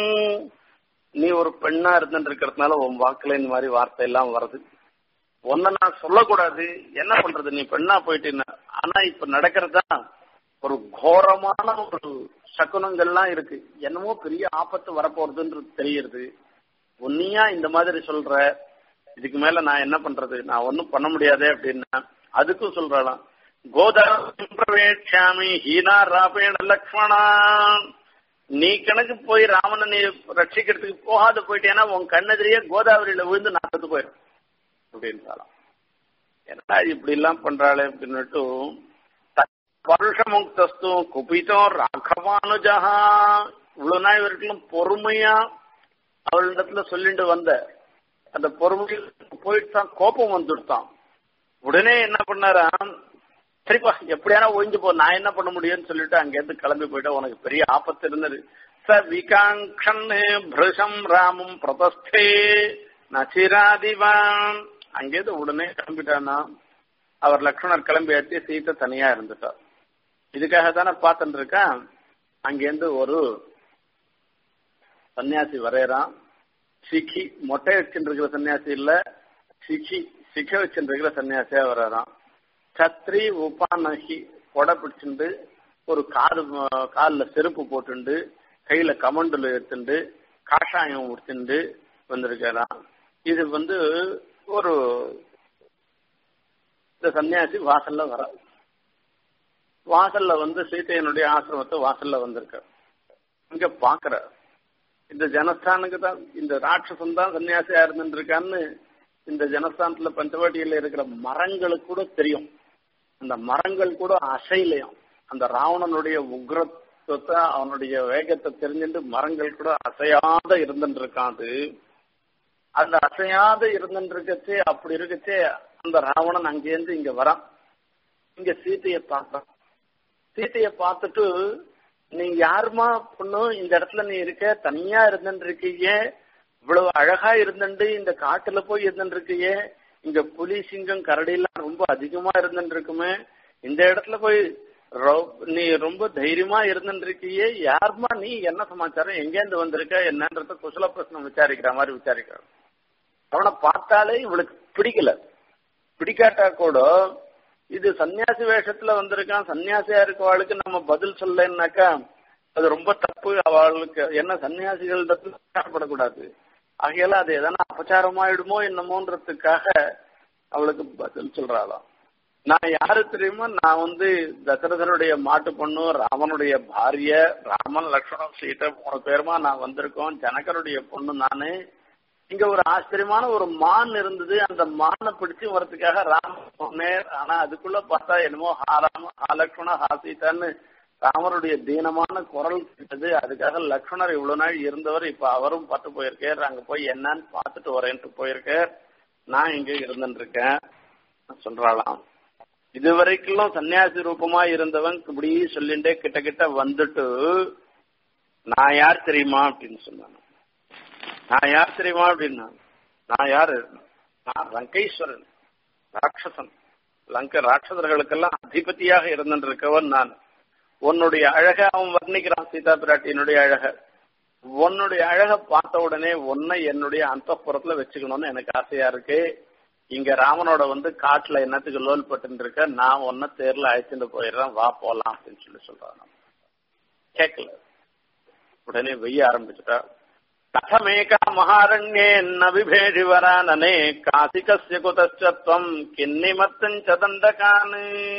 நீ ஒரு பெண்ணா இருந்துட்டு இருக்கிறதுனால உன் வாக்குல இந்த மாதிரி வார்த்தை எல்லாம் வருது ஒன்ன நான் சொல்லக்கூடாது என்ன பண்றது நீ பெண்ணா போயிட்டீன்னா ஆனா இப்ப நடக்கிறதா ஒரு கோரமான ஒரு சகுனங்கள்லாம் இருக்கு என்னமோ பெரிய ஆபத்து வரப்போறதுன்றது தெரியுது உன்னியா இந்த மாதிரி சொல்ற இதுக்கு மேல நான் என்ன பண்றது நான் ஒன்னும் பண்ண முடியாதே அப்படின்னா அதுக்கும் சொல்றாளாம் கோதாமி ஹீனா ராபேண லக்ஷ்மணா நீ கணக்கு போய் ராமனை நீ ரட்சிக்கிறதுக்கு போகாத போயிட்டேன்னா உன் கண்ணெதிரியே கோதாவரியில விழுந்து நான் செத்து போயிடும் அப்படின்றாளாம் என்னடா இப்படி எல்லாம் பண்றாளே அப்படின்னுட்டு பருஷமுக்தஸ்து குபிதம் ராகவானுஜா இவ்வளவு நாள் வரைக்கும் பொறுமையா அவளிடத்துல சொல்லிட்டு வந்த அந்த பொறுமை போயிட்டு தான் கோபம் வந்துடுத்தான் உடனே என்ன பண்ணாரா சரிப்பா எப்படியான ஒழிஞ்சு போ நான் என்ன பண்ண முடியும்னு சொல்லிட்டு அங்கேருந்து கிளம்பி போயிட்டா உனக்கு பெரிய ஆபத்து இருந்தது ச விகாங்ஷன் பிருஷம் ராமம் பிரதஸ்தே நச்சிராதிவான் அங்கேருந்து உடனே கிளம்பிட்டானா அவர் லக்ஷ்மணர் கிளம்பியாச்சு சீத்தை தனியா இருந்துட்டார் இதுக்காக தானே பார்த்துட்டு இருக்கேன் அங்கேருந்து ஒரு சன்னியாசி வரையறான் சிக்கி மொட்டை வச்சுட்டு இருக்கிற சன்னியாசி இல்ல சிக்கி சிக்க வச்சுட்டு இருக்கிற சன்னியாசியா வர்றான் சத்ரி உபானகி கொடை பிடிச்சிட்டு ஒரு காது காலில் செருப்பு போட்டுண்டு கையில கமண்டல் எடுத்துண்டு காஷாயம் உடுத்துண்டு வந்திருக்காராம் இது வந்து ஒரு இந்த சன்னியாசி வாசல்ல வர வாசல்ல வந்து சீதையனுடைய ஆசிரமத்தை வாசல்ல வந்திருக்க இங்க பாக்குற இந்த ஜனஸ்தானுக்கு தான் இந்த ராட்சசன் தான் சன்னியாசியா இருந்துருக்கான்னு இந்த ஜனஸ்தானத்துல பஞ்சவாட்டியில இருக்கிற மரங்களுக்கு கூட தெரியும் அந்த மரங்கள் கூட அசைலையும் அந்த ராவணனுடைய உக்ரத்துவத்தை அவனுடைய வேகத்தை தெரிஞ்சுட்டு மரங்கள் கூட அசையாத இருந்துட்டு இருக்கான் அது அந்த அசையாத இருந்துட்டு இருக்கச்சே அப்படி இருக்கச்சே அந்த ராவணன் அங்கேருந்து இங்க வரான் இங்க சீத்தைய பார்த்தான் சீத்தைய பார்த்துட்டு நீ யாருமா பொண்ணு இந்த இடத்துல நீ இருக்க தனியா இருந்துட்டு இருக்கீங்க இவ்வளவு அழகா இருந்துட்டு இந்த காட்டுல போய் இருந்துட்டு இருக்கீங்க இங்க புலி சிங்கம் கரடியெல்லாம் ரொம்ப அதிகமா இருந்துட்டு இருக்குமே இந்த இடத்துல போய் நீ ரொம்ப தைரியமா இருந்துட்டு இருக்கியே யாருமா நீ என்ன சமாச்சாரம் எங்கேருந்து வந்திருக்க என்னன்றத குசல பிரச்சனை விசாரிக்கிற மாதிரி விசாரிக்கிறான் அவனை பார்த்தாலே இவளுக்கு பிடிக்கல பிடிக்காட்டா கூட இது சன்னியாசி வேஷத்துல வந்திருக்கான் சன்னியாசியா இருக்கவாளுக்கு நம்ம பதில் சொல்லலைன்னாக்கா அது ரொம்ப தப்பு அவளுக்கு என்ன சன்னியாசிகள் படக்கூடாது ஆகையால அது எதனா அபச்சாரமாயிடுமோ என்னமோன்றதுக்காக அவளுக்கு பதில் சொல்றாளாம் நான் யாரு தெரியுமா நான் வந்து தசரதனுடைய மாட்டு பொண்ணு ராமனுடைய பாரிய ராமன் லக்ஷ்மணன் சீதை மூணு பேருமா நான் வந்திருக்கோம் ஜனகருடைய பொண்ணு நானு இங்க ஒரு ஆச்சரியமான ஒரு மான் இருந்தது அந்த மானை பிடிச்சு வரதுக்காக ராம சொன்னேன் ஆனா அதுக்குள்ள பார்த்தா என்னமோ ஹாராம ஹாலக்ஷ்மண ஹாசீதான்னு ராமருடைய தீனமான குரல் கேட்டது அதுக்காக லக்ஷ்மணர் இவ்வளவு நாள் இருந்தவர் இப்ப அவரும் பட்டு போயிருக்கார் அங்க போய் என்னன்னு பார்த்துட்டு வரேன்ட்டு போயிருக்கார் நான் இங்க இருந்துட்டு இருக்கேன் சொல்றாளாம் இது வரைக்கும் சன்னியாசி ரூபமா இருந்தவன் இப்படி சொல்லிண்டே கிட்ட கிட்ட வந்துட்டு நான் யார் தெரியுமா அப்படின்னு சொன்னான் நான் யார் தெரியுமா அப்படின்னா நான் யாரு நான் லங்கைஸ்வரன் ராட்சசன் லங்க ராட்சசர்களுக்கெல்லாம் அதிபதியாக இருந்திருக்கவன் நான் உன்னுடைய அழக அவன் வர்ணிக்கிறான் சீதா பிராட்டியினுடைய அழக உன்னுடைய அழக பார்த்த உடனே உன்னை என்னுடைய அந்த வச்சுக்கணும்னு எனக்கு ஆசையா இருக்கு இங்க ராமனோட வந்து காட்டுல என்னத்துக்கு லோல் பட்டு இருக்க நான் ஒன்ன தேர்ல அழைச்சிட்டு போயிடுறேன் வா போலாம் அப்படின்னு சொல்லி சொல்றான் கேட்கல உடனே வெய்ய ஆரம்பிச்சுட்டா கதமேகா மகாரண்யே ந விபேடி வரானனே காசிகஸ்ய குதச்சத்வம் கிண்ணிமத்தஞ்ச தண்டகான்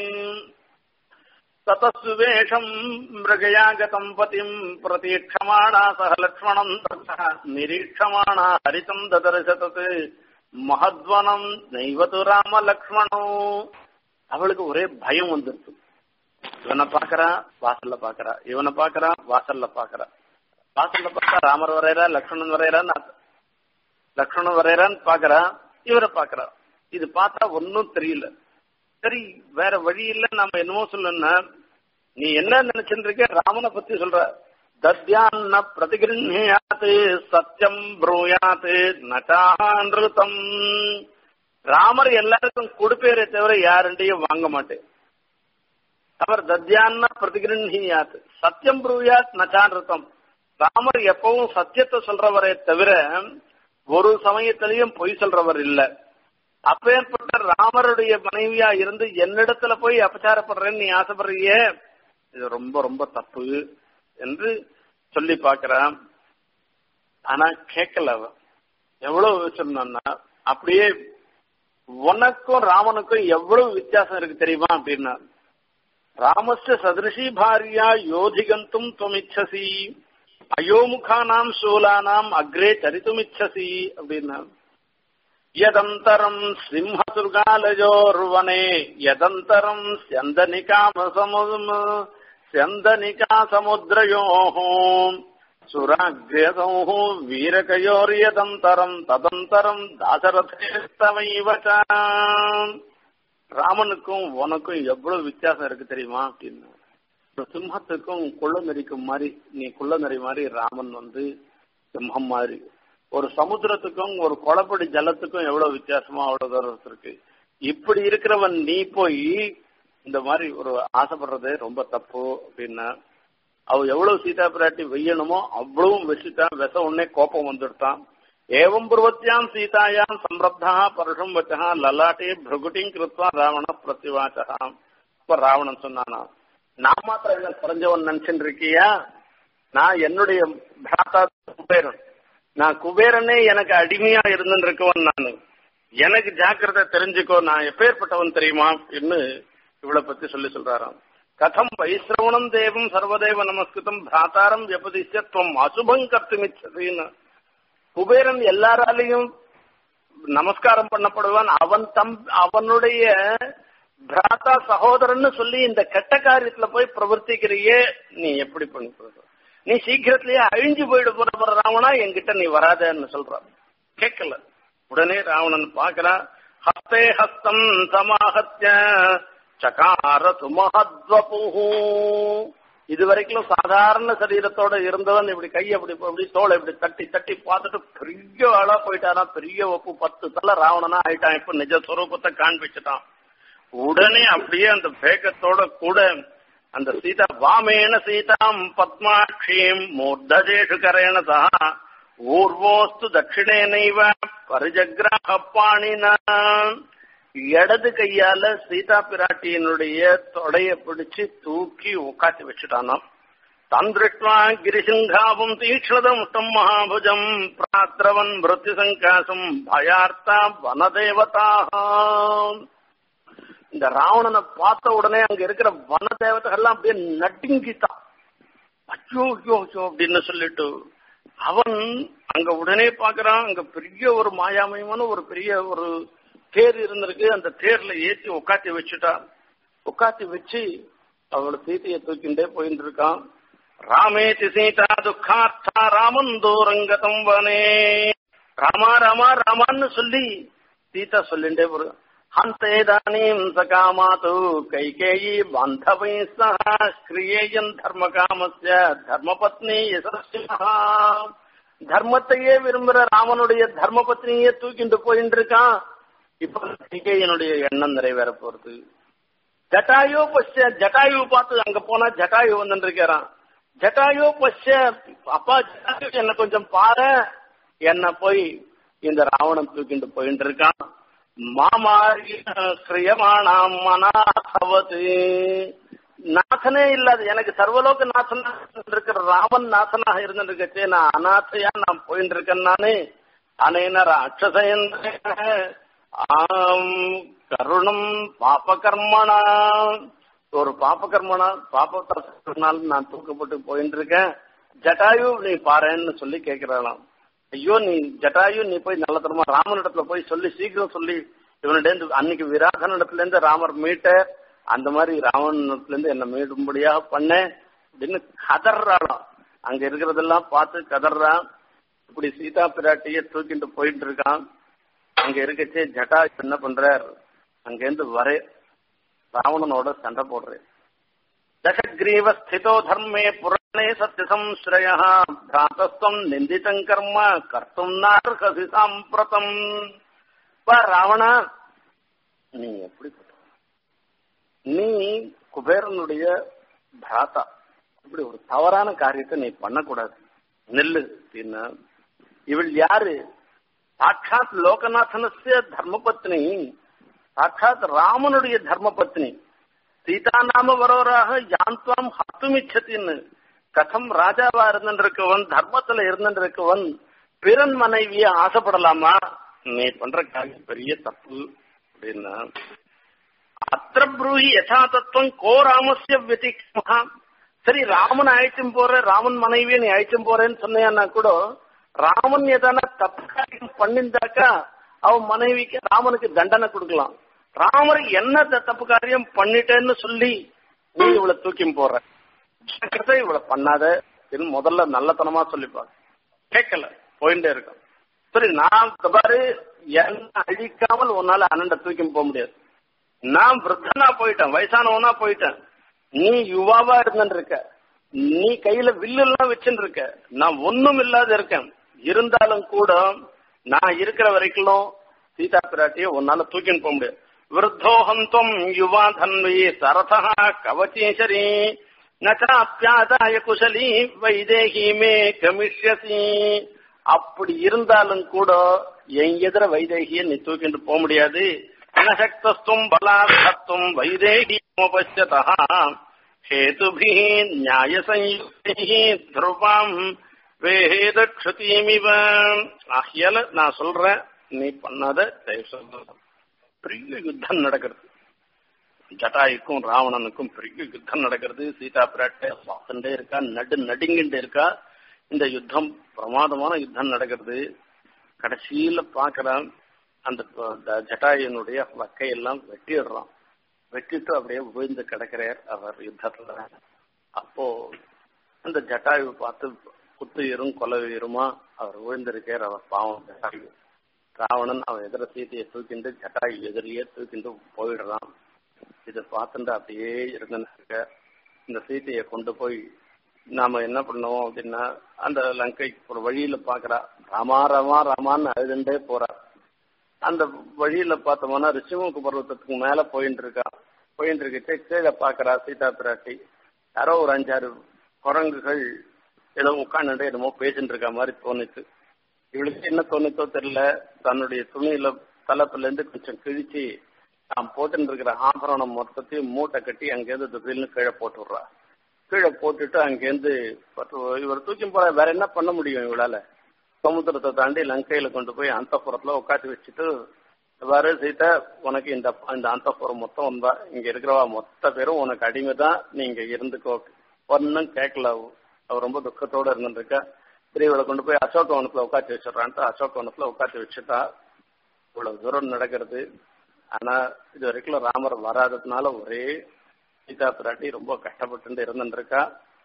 ततस्वेषम् मृगयागतम् पतिम् प्रतीक्षमाणा सह लक्ष्मणम् तथा निरीक्षमाणा हरितम् ददर्श तत् மகத்வனம் நெய்வது ராம லக்ஷ்மணோ அவளுக்கு ஒரே பயம் வந்துருச்சு இவனை பாக்குறா வாசல்ல பாக்குறா இவனை பாக்குறா வாசல்ல பாக்குறா வாசல்ல பார்த்தா ராமர் வரையறா லக்ஷ்மணன் வரையறான்னு லக்ஷ்மணன் வரையறான்னு பாக்குறா இவரை பாக்குறா இது பார்த்தா ஒன்னும் தெரியல சரி வேற வழி இல்ல நம்ம என்னமோ சொல்லணும்னா நீ என்ன நினைச்சுட்டு இருக்க ராமனை பத்தி சொல்ற தத்யான்ன பிரதிகிருஹாத் சத்தியம் ப்ரூயாத் நச்சான்றுதம் ராமர் எல்லாருக்கும் கொடுப்பேரே தவிர யாருண்டையும் வாங்க மாட்டேன் அவர் தத்யான்ன பிரதிகிருஹியாத் சத்தியம் ப்ரூயாத் நச்சான்றுதம் ராமர் எப்பவும் சத்தியத்தை சொல்றவரே தவிர ஒரு சமயத்திலையும் பொய் சொல்றவர் இல்ல அப்பேற்பட்ட ராமருடைய மனைவியா இருந்து என்னிடத்துல போய் அபச்சாரப்படுறேன்னு நீ ஆசைப்படுறியே இது ரொம்ப ரொம்ப தப்பு என்று சொல்லி பார்க்கிறான் ஆனா கேட்கல அவன் எவ்வளவு சொன்னான்னா அப்படியே உனக்கும் ராமனுக்கும் எவ்வளவு வித்தியாசம் இருக்கு தெரியுமா அப்படின்னா ராமஸ்ட சதிருஷி பாரியா யோதிகந்தும் துவமிச்சசி அயோமுகானாம் சூலானாம் அக்ரே சரித்துமிச்சசி அப்படின்னா யதந்தரம் சிம்ஹசுர்காலயோர்வனே யதந்தரம் ஸ்யந்தனிகாமசமும் ஸ்யந்தனிகா சமுத்திரயோः சுராக்ரேதௌः வீரகயோர்யதந்தரம் ததந்தரம் தாசரதேஸ்தவைவ ராமனுக்கும் உனக்கும் எவ்வளவு வித்தியாசம் இருக்கு தெரியுமா அப்படின்னு சிம்மத்துக்கும் குள்ளநெறிக்கும் மாதிரி நீ குள்ளநெறி மாதிரி ராமன் வந்து சிம்மம் மாதிரி ஒரு சமுத்திரத்துக்கும் ஒரு குளப்படி ஜலத்துக்கும் எவ்வளவு வித்தியாசமா அவ்வளவு தூரம் இருக்கு இப்படி இருக்கிறவன் நீ போய் இந்த மாதிரி ஒரு ஆசைப்படுறது ரொம்ப தப்பு அப்படின்னா அவ எவ்வளவு சீதா பிராட்டி வெய்யணுமோ அவ்வளவும் வச்சுட்டான் விச உடனே கோபம் வந்துடுத்தான் ஏவம் புருவத்தியாம் சீதாயாம் சம்பிரப்தா பருஷம் வச்சா லலாட்டே பிரகுட்டிங் கிருத்வா ராவண பிரதிவாச்சா இப்ப ராவணன் சொன்னானா நான் மாத்திரம் என்ன குறைஞ்சவன் நினைச்சுட்டு இருக்கியா நான் என்னுடைய பிராத்தா குபேரன் நான் குபேரனே எனக்கு அடிமையா இருந்துட்டு இருக்கவன் நான் எனக்கு ஜாக்கிரதை தெரிஞ்சுக்கோ நான் எப்பேற்பட்டவன் தெரியுமா அப்படின்னு இவளை பத்தி சொல்லி சொல்றாராம் கதம் வைஸ்ரவணம் தேவம் சர்வதேவ நமஸ்கிருதம் பிராத்தாரம் வியபதிச்சத்வம் அசுபம் கர்த்துமிச்சதுன்னு குபேரன் எல்லாராலையும் நமஸ்காரம் பண்ணப்படுவான் அவன் தம் அவனுடைய பிராத்தா சகோதரன்னு சொல்லி இந்த கெட்ட காரியத்துல போய் பிரவர்த்திக்கிறியே நீ எப்படி பண்ணுறது நீ சீக்கிரத்திலேயே அழிஞ்சு போயிட போற போற ராவணா என்கிட்ட நீ வராதன்னு சொல்றான் கேட்கல உடனே ராவணன் பாக்குறான் ஹஸ்தே ஹஸ்தம் சமாஹத்ய சகார சுமஹத்வபுஹு இது வரைக்கும் சாதாரண சரீரத்தோட இருந்தவன் இப்படி கை அப்படி அப்படி தோலை இப்படி தட்டி தட்டி பார்த்துட்டு பெரிய ஆளா போயிட்டானா பெரிய ஒப்பு பத்து தலை ராவணனா ஆயிட்டான் இப்ப நிஜ ஸ்வரூபத்தை காண்பிச்சுட்டான் உடனே அப்படியே அந்த வேகத்தோட கூட அந்த சீதா வாமேன சீதாம் பத்மாட்சீம் மூர்தஜேஷு கரேண சா ஊர்வோஸ்து தட்சிணேனைவ பரிஜக்ராக பாணினா இடது கையால சீதா பிராட்டியினுடைய தொடைய பிடிச்சு தூக்கி உட்காத்தி வச்சுட்டானாம் தந்திருஷ்டுவா கிரிசிங்காவும் தீக்ஷ்ணதம் மகாபுஜம் பிராத்திரவன் மிருத்யு சங்காசம் பயார்த்தா வனதேவதாக இந்த ராவணனை பார்த்த உடனே அங்க இருக்கிற வன தேவதைகள்லாம் அப்படியே நட்டுங்கிட்டான் ஐயோ ஐயோ ஐயோ அப்படின்னு சொல்லிட்டு அவன் அங்க உடனே பாக்குறான் அங்க பெரிய ஒரு மாயாமயமான ஒரு பெரிய ஒரு தேர் இருந்திருக்கு அந்த தேர்ல ஏற்றி உட்காத்தி வச்சுட்டான் உட்காத்தி வச்சு அவனோட சீதையை தூக்கிண்டே போயிட்டு இருக்கான் ராமேதி சீதா துக்கார்த்தா ராமன் தூரங்கதம் வனே ராமா ராமா ராமான்னு சொல்லி சீதா சொல்லிண்டே போறான் हन्तेदानीम् स कामातु कैकेयी बान्धवैः सह क्रियेयन् धर्मकामस्य தர்மபத்னி யசஸ்வினஹா தர்மத்தையே விரும்புற ராமனுடைய தர்மபத்னியே தூக்கிட்டு போயிட்டு இருக்கான் இப்ப கைகேயனுடைய எண்ணம் நிறைவேற போறது ஜட்டாயோ பச்ச ஜட்டாயு பார்த்து அங்க போனா ஜட்டாயு வந்து இருக்கிறான் ஜட்டாயோ பச்ச அப்பா ஜட்டாயு என்ன கொஞ்சம் பாரு என்ன போய் இந்த ராவணன் தூக்கிட்டு போயிட்டு இருக்கான் மாமாரியமானாம் மனாபவது நாசனே இல்லாத எனக்கு சர்வலோக நாசனா இருக்கிற ராமன் நாசனாக இருந்துருக்கச்சே நான் அநாதையா நான் போயிட்டு இருக்கேன் நானு அனேன ராட்சசேந்திர ஆம் கருணம் பாபகர்மனா ஒரு பாபகர்மனா பாபத்தினால் நான் தூக்கப்பட்டு போயிட்டு இருக்கேன் ஜட்டாயு நீ பாருன்னு சொல்லி கேட்கிறாளாம் ஐயோ நீ ஜட்டாயு நீ போய் நல்லதனமா ராமனிடத்துல போய் சொல்லி சீக்கிரம் சொல்லி இவனிடந்து அன்னைக்கு விராகனிடத்துல இருந்து ராமர் மீட்ட அந்த மாதிரி ராவணத்துல இருந்து என்ன மீடும்படியாக பண்ண அப்படின்னு கதறாளாம் அங்க இருக்கிறதெல்லாம் பார்த்து கதறான் இப்படி சீதா பிராட்டிய தூக்கிட்டு போயிட்டு இருக்கான் அங்க இருக்கச்சே ஜட்டா என்ன பண்றார் அங்கேருந்து வர ராவணனோட சண்டை போடுறேன் தசக்ரீவ ஸ்திதோ தர்மே புராணே சத்திய சம்ஸ்ரய பிராத்தஸ்தம் நிந்திதம் கர்ம கர்த்தும் நார்ஹசி சாம்பிரதம் பா ராவணா நீ எப்படி நீ குபேரனுடைய பிராத்தா இப்படி ஒரு தவறான காரியத்தை நீ பண்ணக்கூடாது நெல்லு அப்படின்னா இவள் யாரு சாட்சாத் லோகநாதனசிய தர்மபத்னி சாட்சாத் ராமனுடைய தர்மபத்னி சீதா நாம வரோராக யாந்த்வாம் ஹத்துமிச்சத்தின்னு கதம் ராஜாவா இருந்திருக்கவன் தர்மத்துல இருந்திருக்கவன் பிறன் மனைவிய ஆசைப்படலாமா நீ பண்ற காரியம் பெரிய தப்பு அப்படின்னா அத்திர ப்ரூஹி யசா தத்துவம் கோ ராமஸ்ய வதிக்ரமஹா சரி ராமன் அழைச்சும் போற ராமன் மனைவியை நீ அழைச்சும் போறேன்னு சொன்னியான்னா கூட ராமன் எதான தப்பு காரியம் பண்ணிருந்தாக்கா அவன் மனைவிக்கு ராமனுக்கு தண்டனை கொடுக்கலாம் ராமர் என்ன தப்பு காரியம் பண்ணிட்டேன்னு சொல்லி நீ இவளை தூக்கி போற ஜாக்கிரதை இவளை பண்ணாத முதல்ல நல்லத்தனமா சொல்லிப்பாங்க கேட்கல போயிட்டே இருக்கான் சரி நான் பாரு என்ன அழிக்காமல் உன்னால அனண்ட தூக்கி போக முடியாது நான் விருத்தனா போயிட்டேன் வயசானவனா போயிட்டேன் நீ யுவாவா இருந்துட்டு இருக்க நீ கையில வில்லெல்லாம் வச்சுட்டு இருக்க நான் ஒண்ணும் இல்லாத இருக்கேன் இருந்தாலும் கூட நான் இருக்கிற வரைக்கும் சீதா பிராட்டிய உன்னால தூக்கின்னு போக முடியாது वृद्धोऽहम् त्वम् युवा धन्वी सरथः कवचेशरी न चाप्यादाय குசலி வைதேகி மே கமிஷ்யசி அப்படி இருந்தாலும் கூட என் எதிர வைதேகிய நீ தூக்கிட்டு போக முடியாது அனசக்தஸ்துவம் பலாத்தத்துவம் வைதேகி உபசியதா ஹேதுபி நியாய சயுக்தி துருவாம் வேதக்ஷதீமிவ ஆகியால நான் சொல்றேன் நீ பண்ணாத தயவு சொல்ற பெரிய யுத்தம் நடக்கிறது ஜட்டாய்க்கும் ராவணனுக்கும் பெரிய யுத்தம் நடக்கிறது சீதா பிராட்டை பார்த்துட்டே இருக்கா நடு நடுங்கிட்டு இருக்கா இந்த யுத்தம் பிரமாதமான யுத்தம் நடக்கிறது கடைசியில பாக்குறான் அந்த ப- ஜட்டாயனுடைய வக்கையெல்லாம் வெட்டிடுறான் வெட்டிட்டு அப்படியே விழுந்து கிடக்கிறார் அவர் யுத்தத்துல அப்போ அந்த ஜட்டாயு பார்த்து குத்துயிரும் கொலவீருமா அவர் விழுந்திருக்கார் அவர் பாவம் ஜட்டாயு ராவணன் அவன் எதிர சீதையை தூக்கிண்டு ஜட்டாயு எதிரியே தூக்கிண்டு போயிடுறான் இதை பார்த்துட்டு அப்படியே இருந்துன்னு இந்த சீதையை கொண்டு போய் நாம என்ன பண்ணுவோம் அப்படின்னா அந்த லங்கை ஒரு வழியில பாக்குறா ராமா ராமா ராமான்னு அழுதுண்டே போறா அந்த வழியில பார்த்தோம்னா ரிஷிமுக பர்வத்தத்துக்கு மேல போயிட்டு இருக்கா போயிட்டு இருக்கிட்டு கீழே பாக்குறா சீதா பிராட்டி யாரோ ஒரு அஞ்சாறு குரங்குகள் ஏதோ உட்காந்துட்டு என்னமோ பேசிட்டு இருக்க மாதிரி தோணுச்சு இவளுக்கு என்ன தோணுச்சோ தெரியல தன்னுடைய துணியில தலப்புல இருந்து கொஞ்சம் கிழிச்சு தான் போட்டுன்னு இருக்கிற ஆபரணம் மொத்தத்தையும் மூட்டை கட்டி அங்கேருந்து திடீர்னு கீழே போட்டு விடுறா கீழே போட்டுட்டு அங்கேருந்து பத்து- இவர் தூக்கி போற வேற என்ன பண்ண முடியும் இவளால சமுத்திரத்தை தாண்டி லங்கையில கொண்டு போய் அந்தப்புறத்துல உட்காந்து வச்சுட்டு வேற சீதா உனக்கு இந்த இந்த அந்தப்புறம் மொத்தம் வந்தா இங்க இருக்கிறவா மொத்த பேரும் உனக்கு அடிமை தான் நீங்க இருந்துக்கோ ஒன்னும் கேட்கல அவ. அவ ரொம்ப துக்கத்தோட இருந்துருக்கா சரி இவளை கொண்டு போய் அசோகவனத்துல உட்காந்து வச்சிடறான்ட்டு அசோகவனத்துல உட்காந்து வச்சுட்டா இவ்வளவு தூரம் நடக்கிறது ஆனா இது வரைக்கும் ராமர் வராததுனால ஒரே சீதா பிராட்டி ரொம்ப கஷ்டப்பட்டு இருந்துருக்கா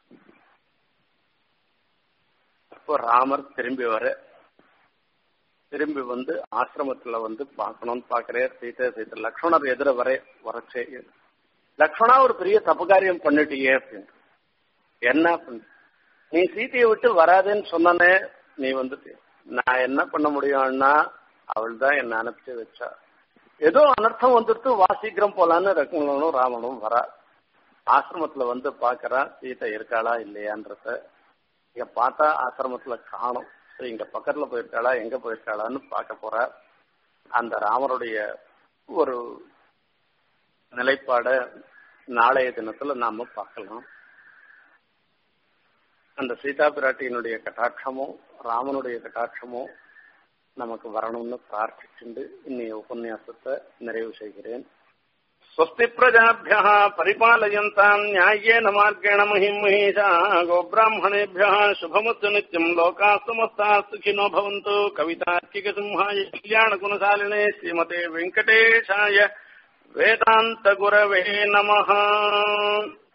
அப்போ ராமர் திரும்பி வர திரும்பி வந்து ஆசிரமத்துல வந்து பார்க்கணும்னு பாக்குறார் சீதை சீதை லக்ஷ்மணர் எதிர வர வரச்சே லக்ஷ்மணா ஒரு பெரிய தப்பு காரியம் பண்ணிட்டியே அப்படின்னு என்ன பண்ண நீ சீதையை விட்டு வராதுன்னு சொன்னனே நீ வந்துட்டு நான் என்ன பண்ண முடியும்னா அவள் தான் என்ன அனுப்பிச்சு வச்சா ஏதோ அனர்த்தம் வந்துட்டு வா சீக்கிரம் போலான்னு லக்ஷ்மணனும் ராமனும் வரா ஆசிரமத்துல வந்து பாக்குறா சீதை இருக்காளா இல்லையான்றத இங்க பார்த்தா ஆசிரமத்துல காணும் சரி இங்க பக்கத்துல போயிருக்காளா எங்க போயிருக்காளான்னு பார்க்க போறா அந்த ராமருடைய ஒரு நிலைப்பாட நாளைய தினத்துல நாம பார்க்கலாம் அந்த சீதா பிராட்டியினுடைய கட்டாட்சமும் ராமனுடைய கட்டாட்சமும் நமக்கு வரணும்னு பிரார்த்திச்சுண்டு இன்னைய உபன்யாசத்தை நிறைவு செய்கிறேன் स्वस्ति प्रजाभ्यः परिपालयन्ताम् न्याय्येन मार्गेण महिम् महिषा गोब्राह्मणेभ्यः शुभमुत्तु नित्यम् लोकाः समस्ताः सुखिनो भवन्तु कवितार्किकसिंहाय कल्याणगुणशालिने श्रीमते वेङ्कटेशाय वेदान्तगुरवे नमः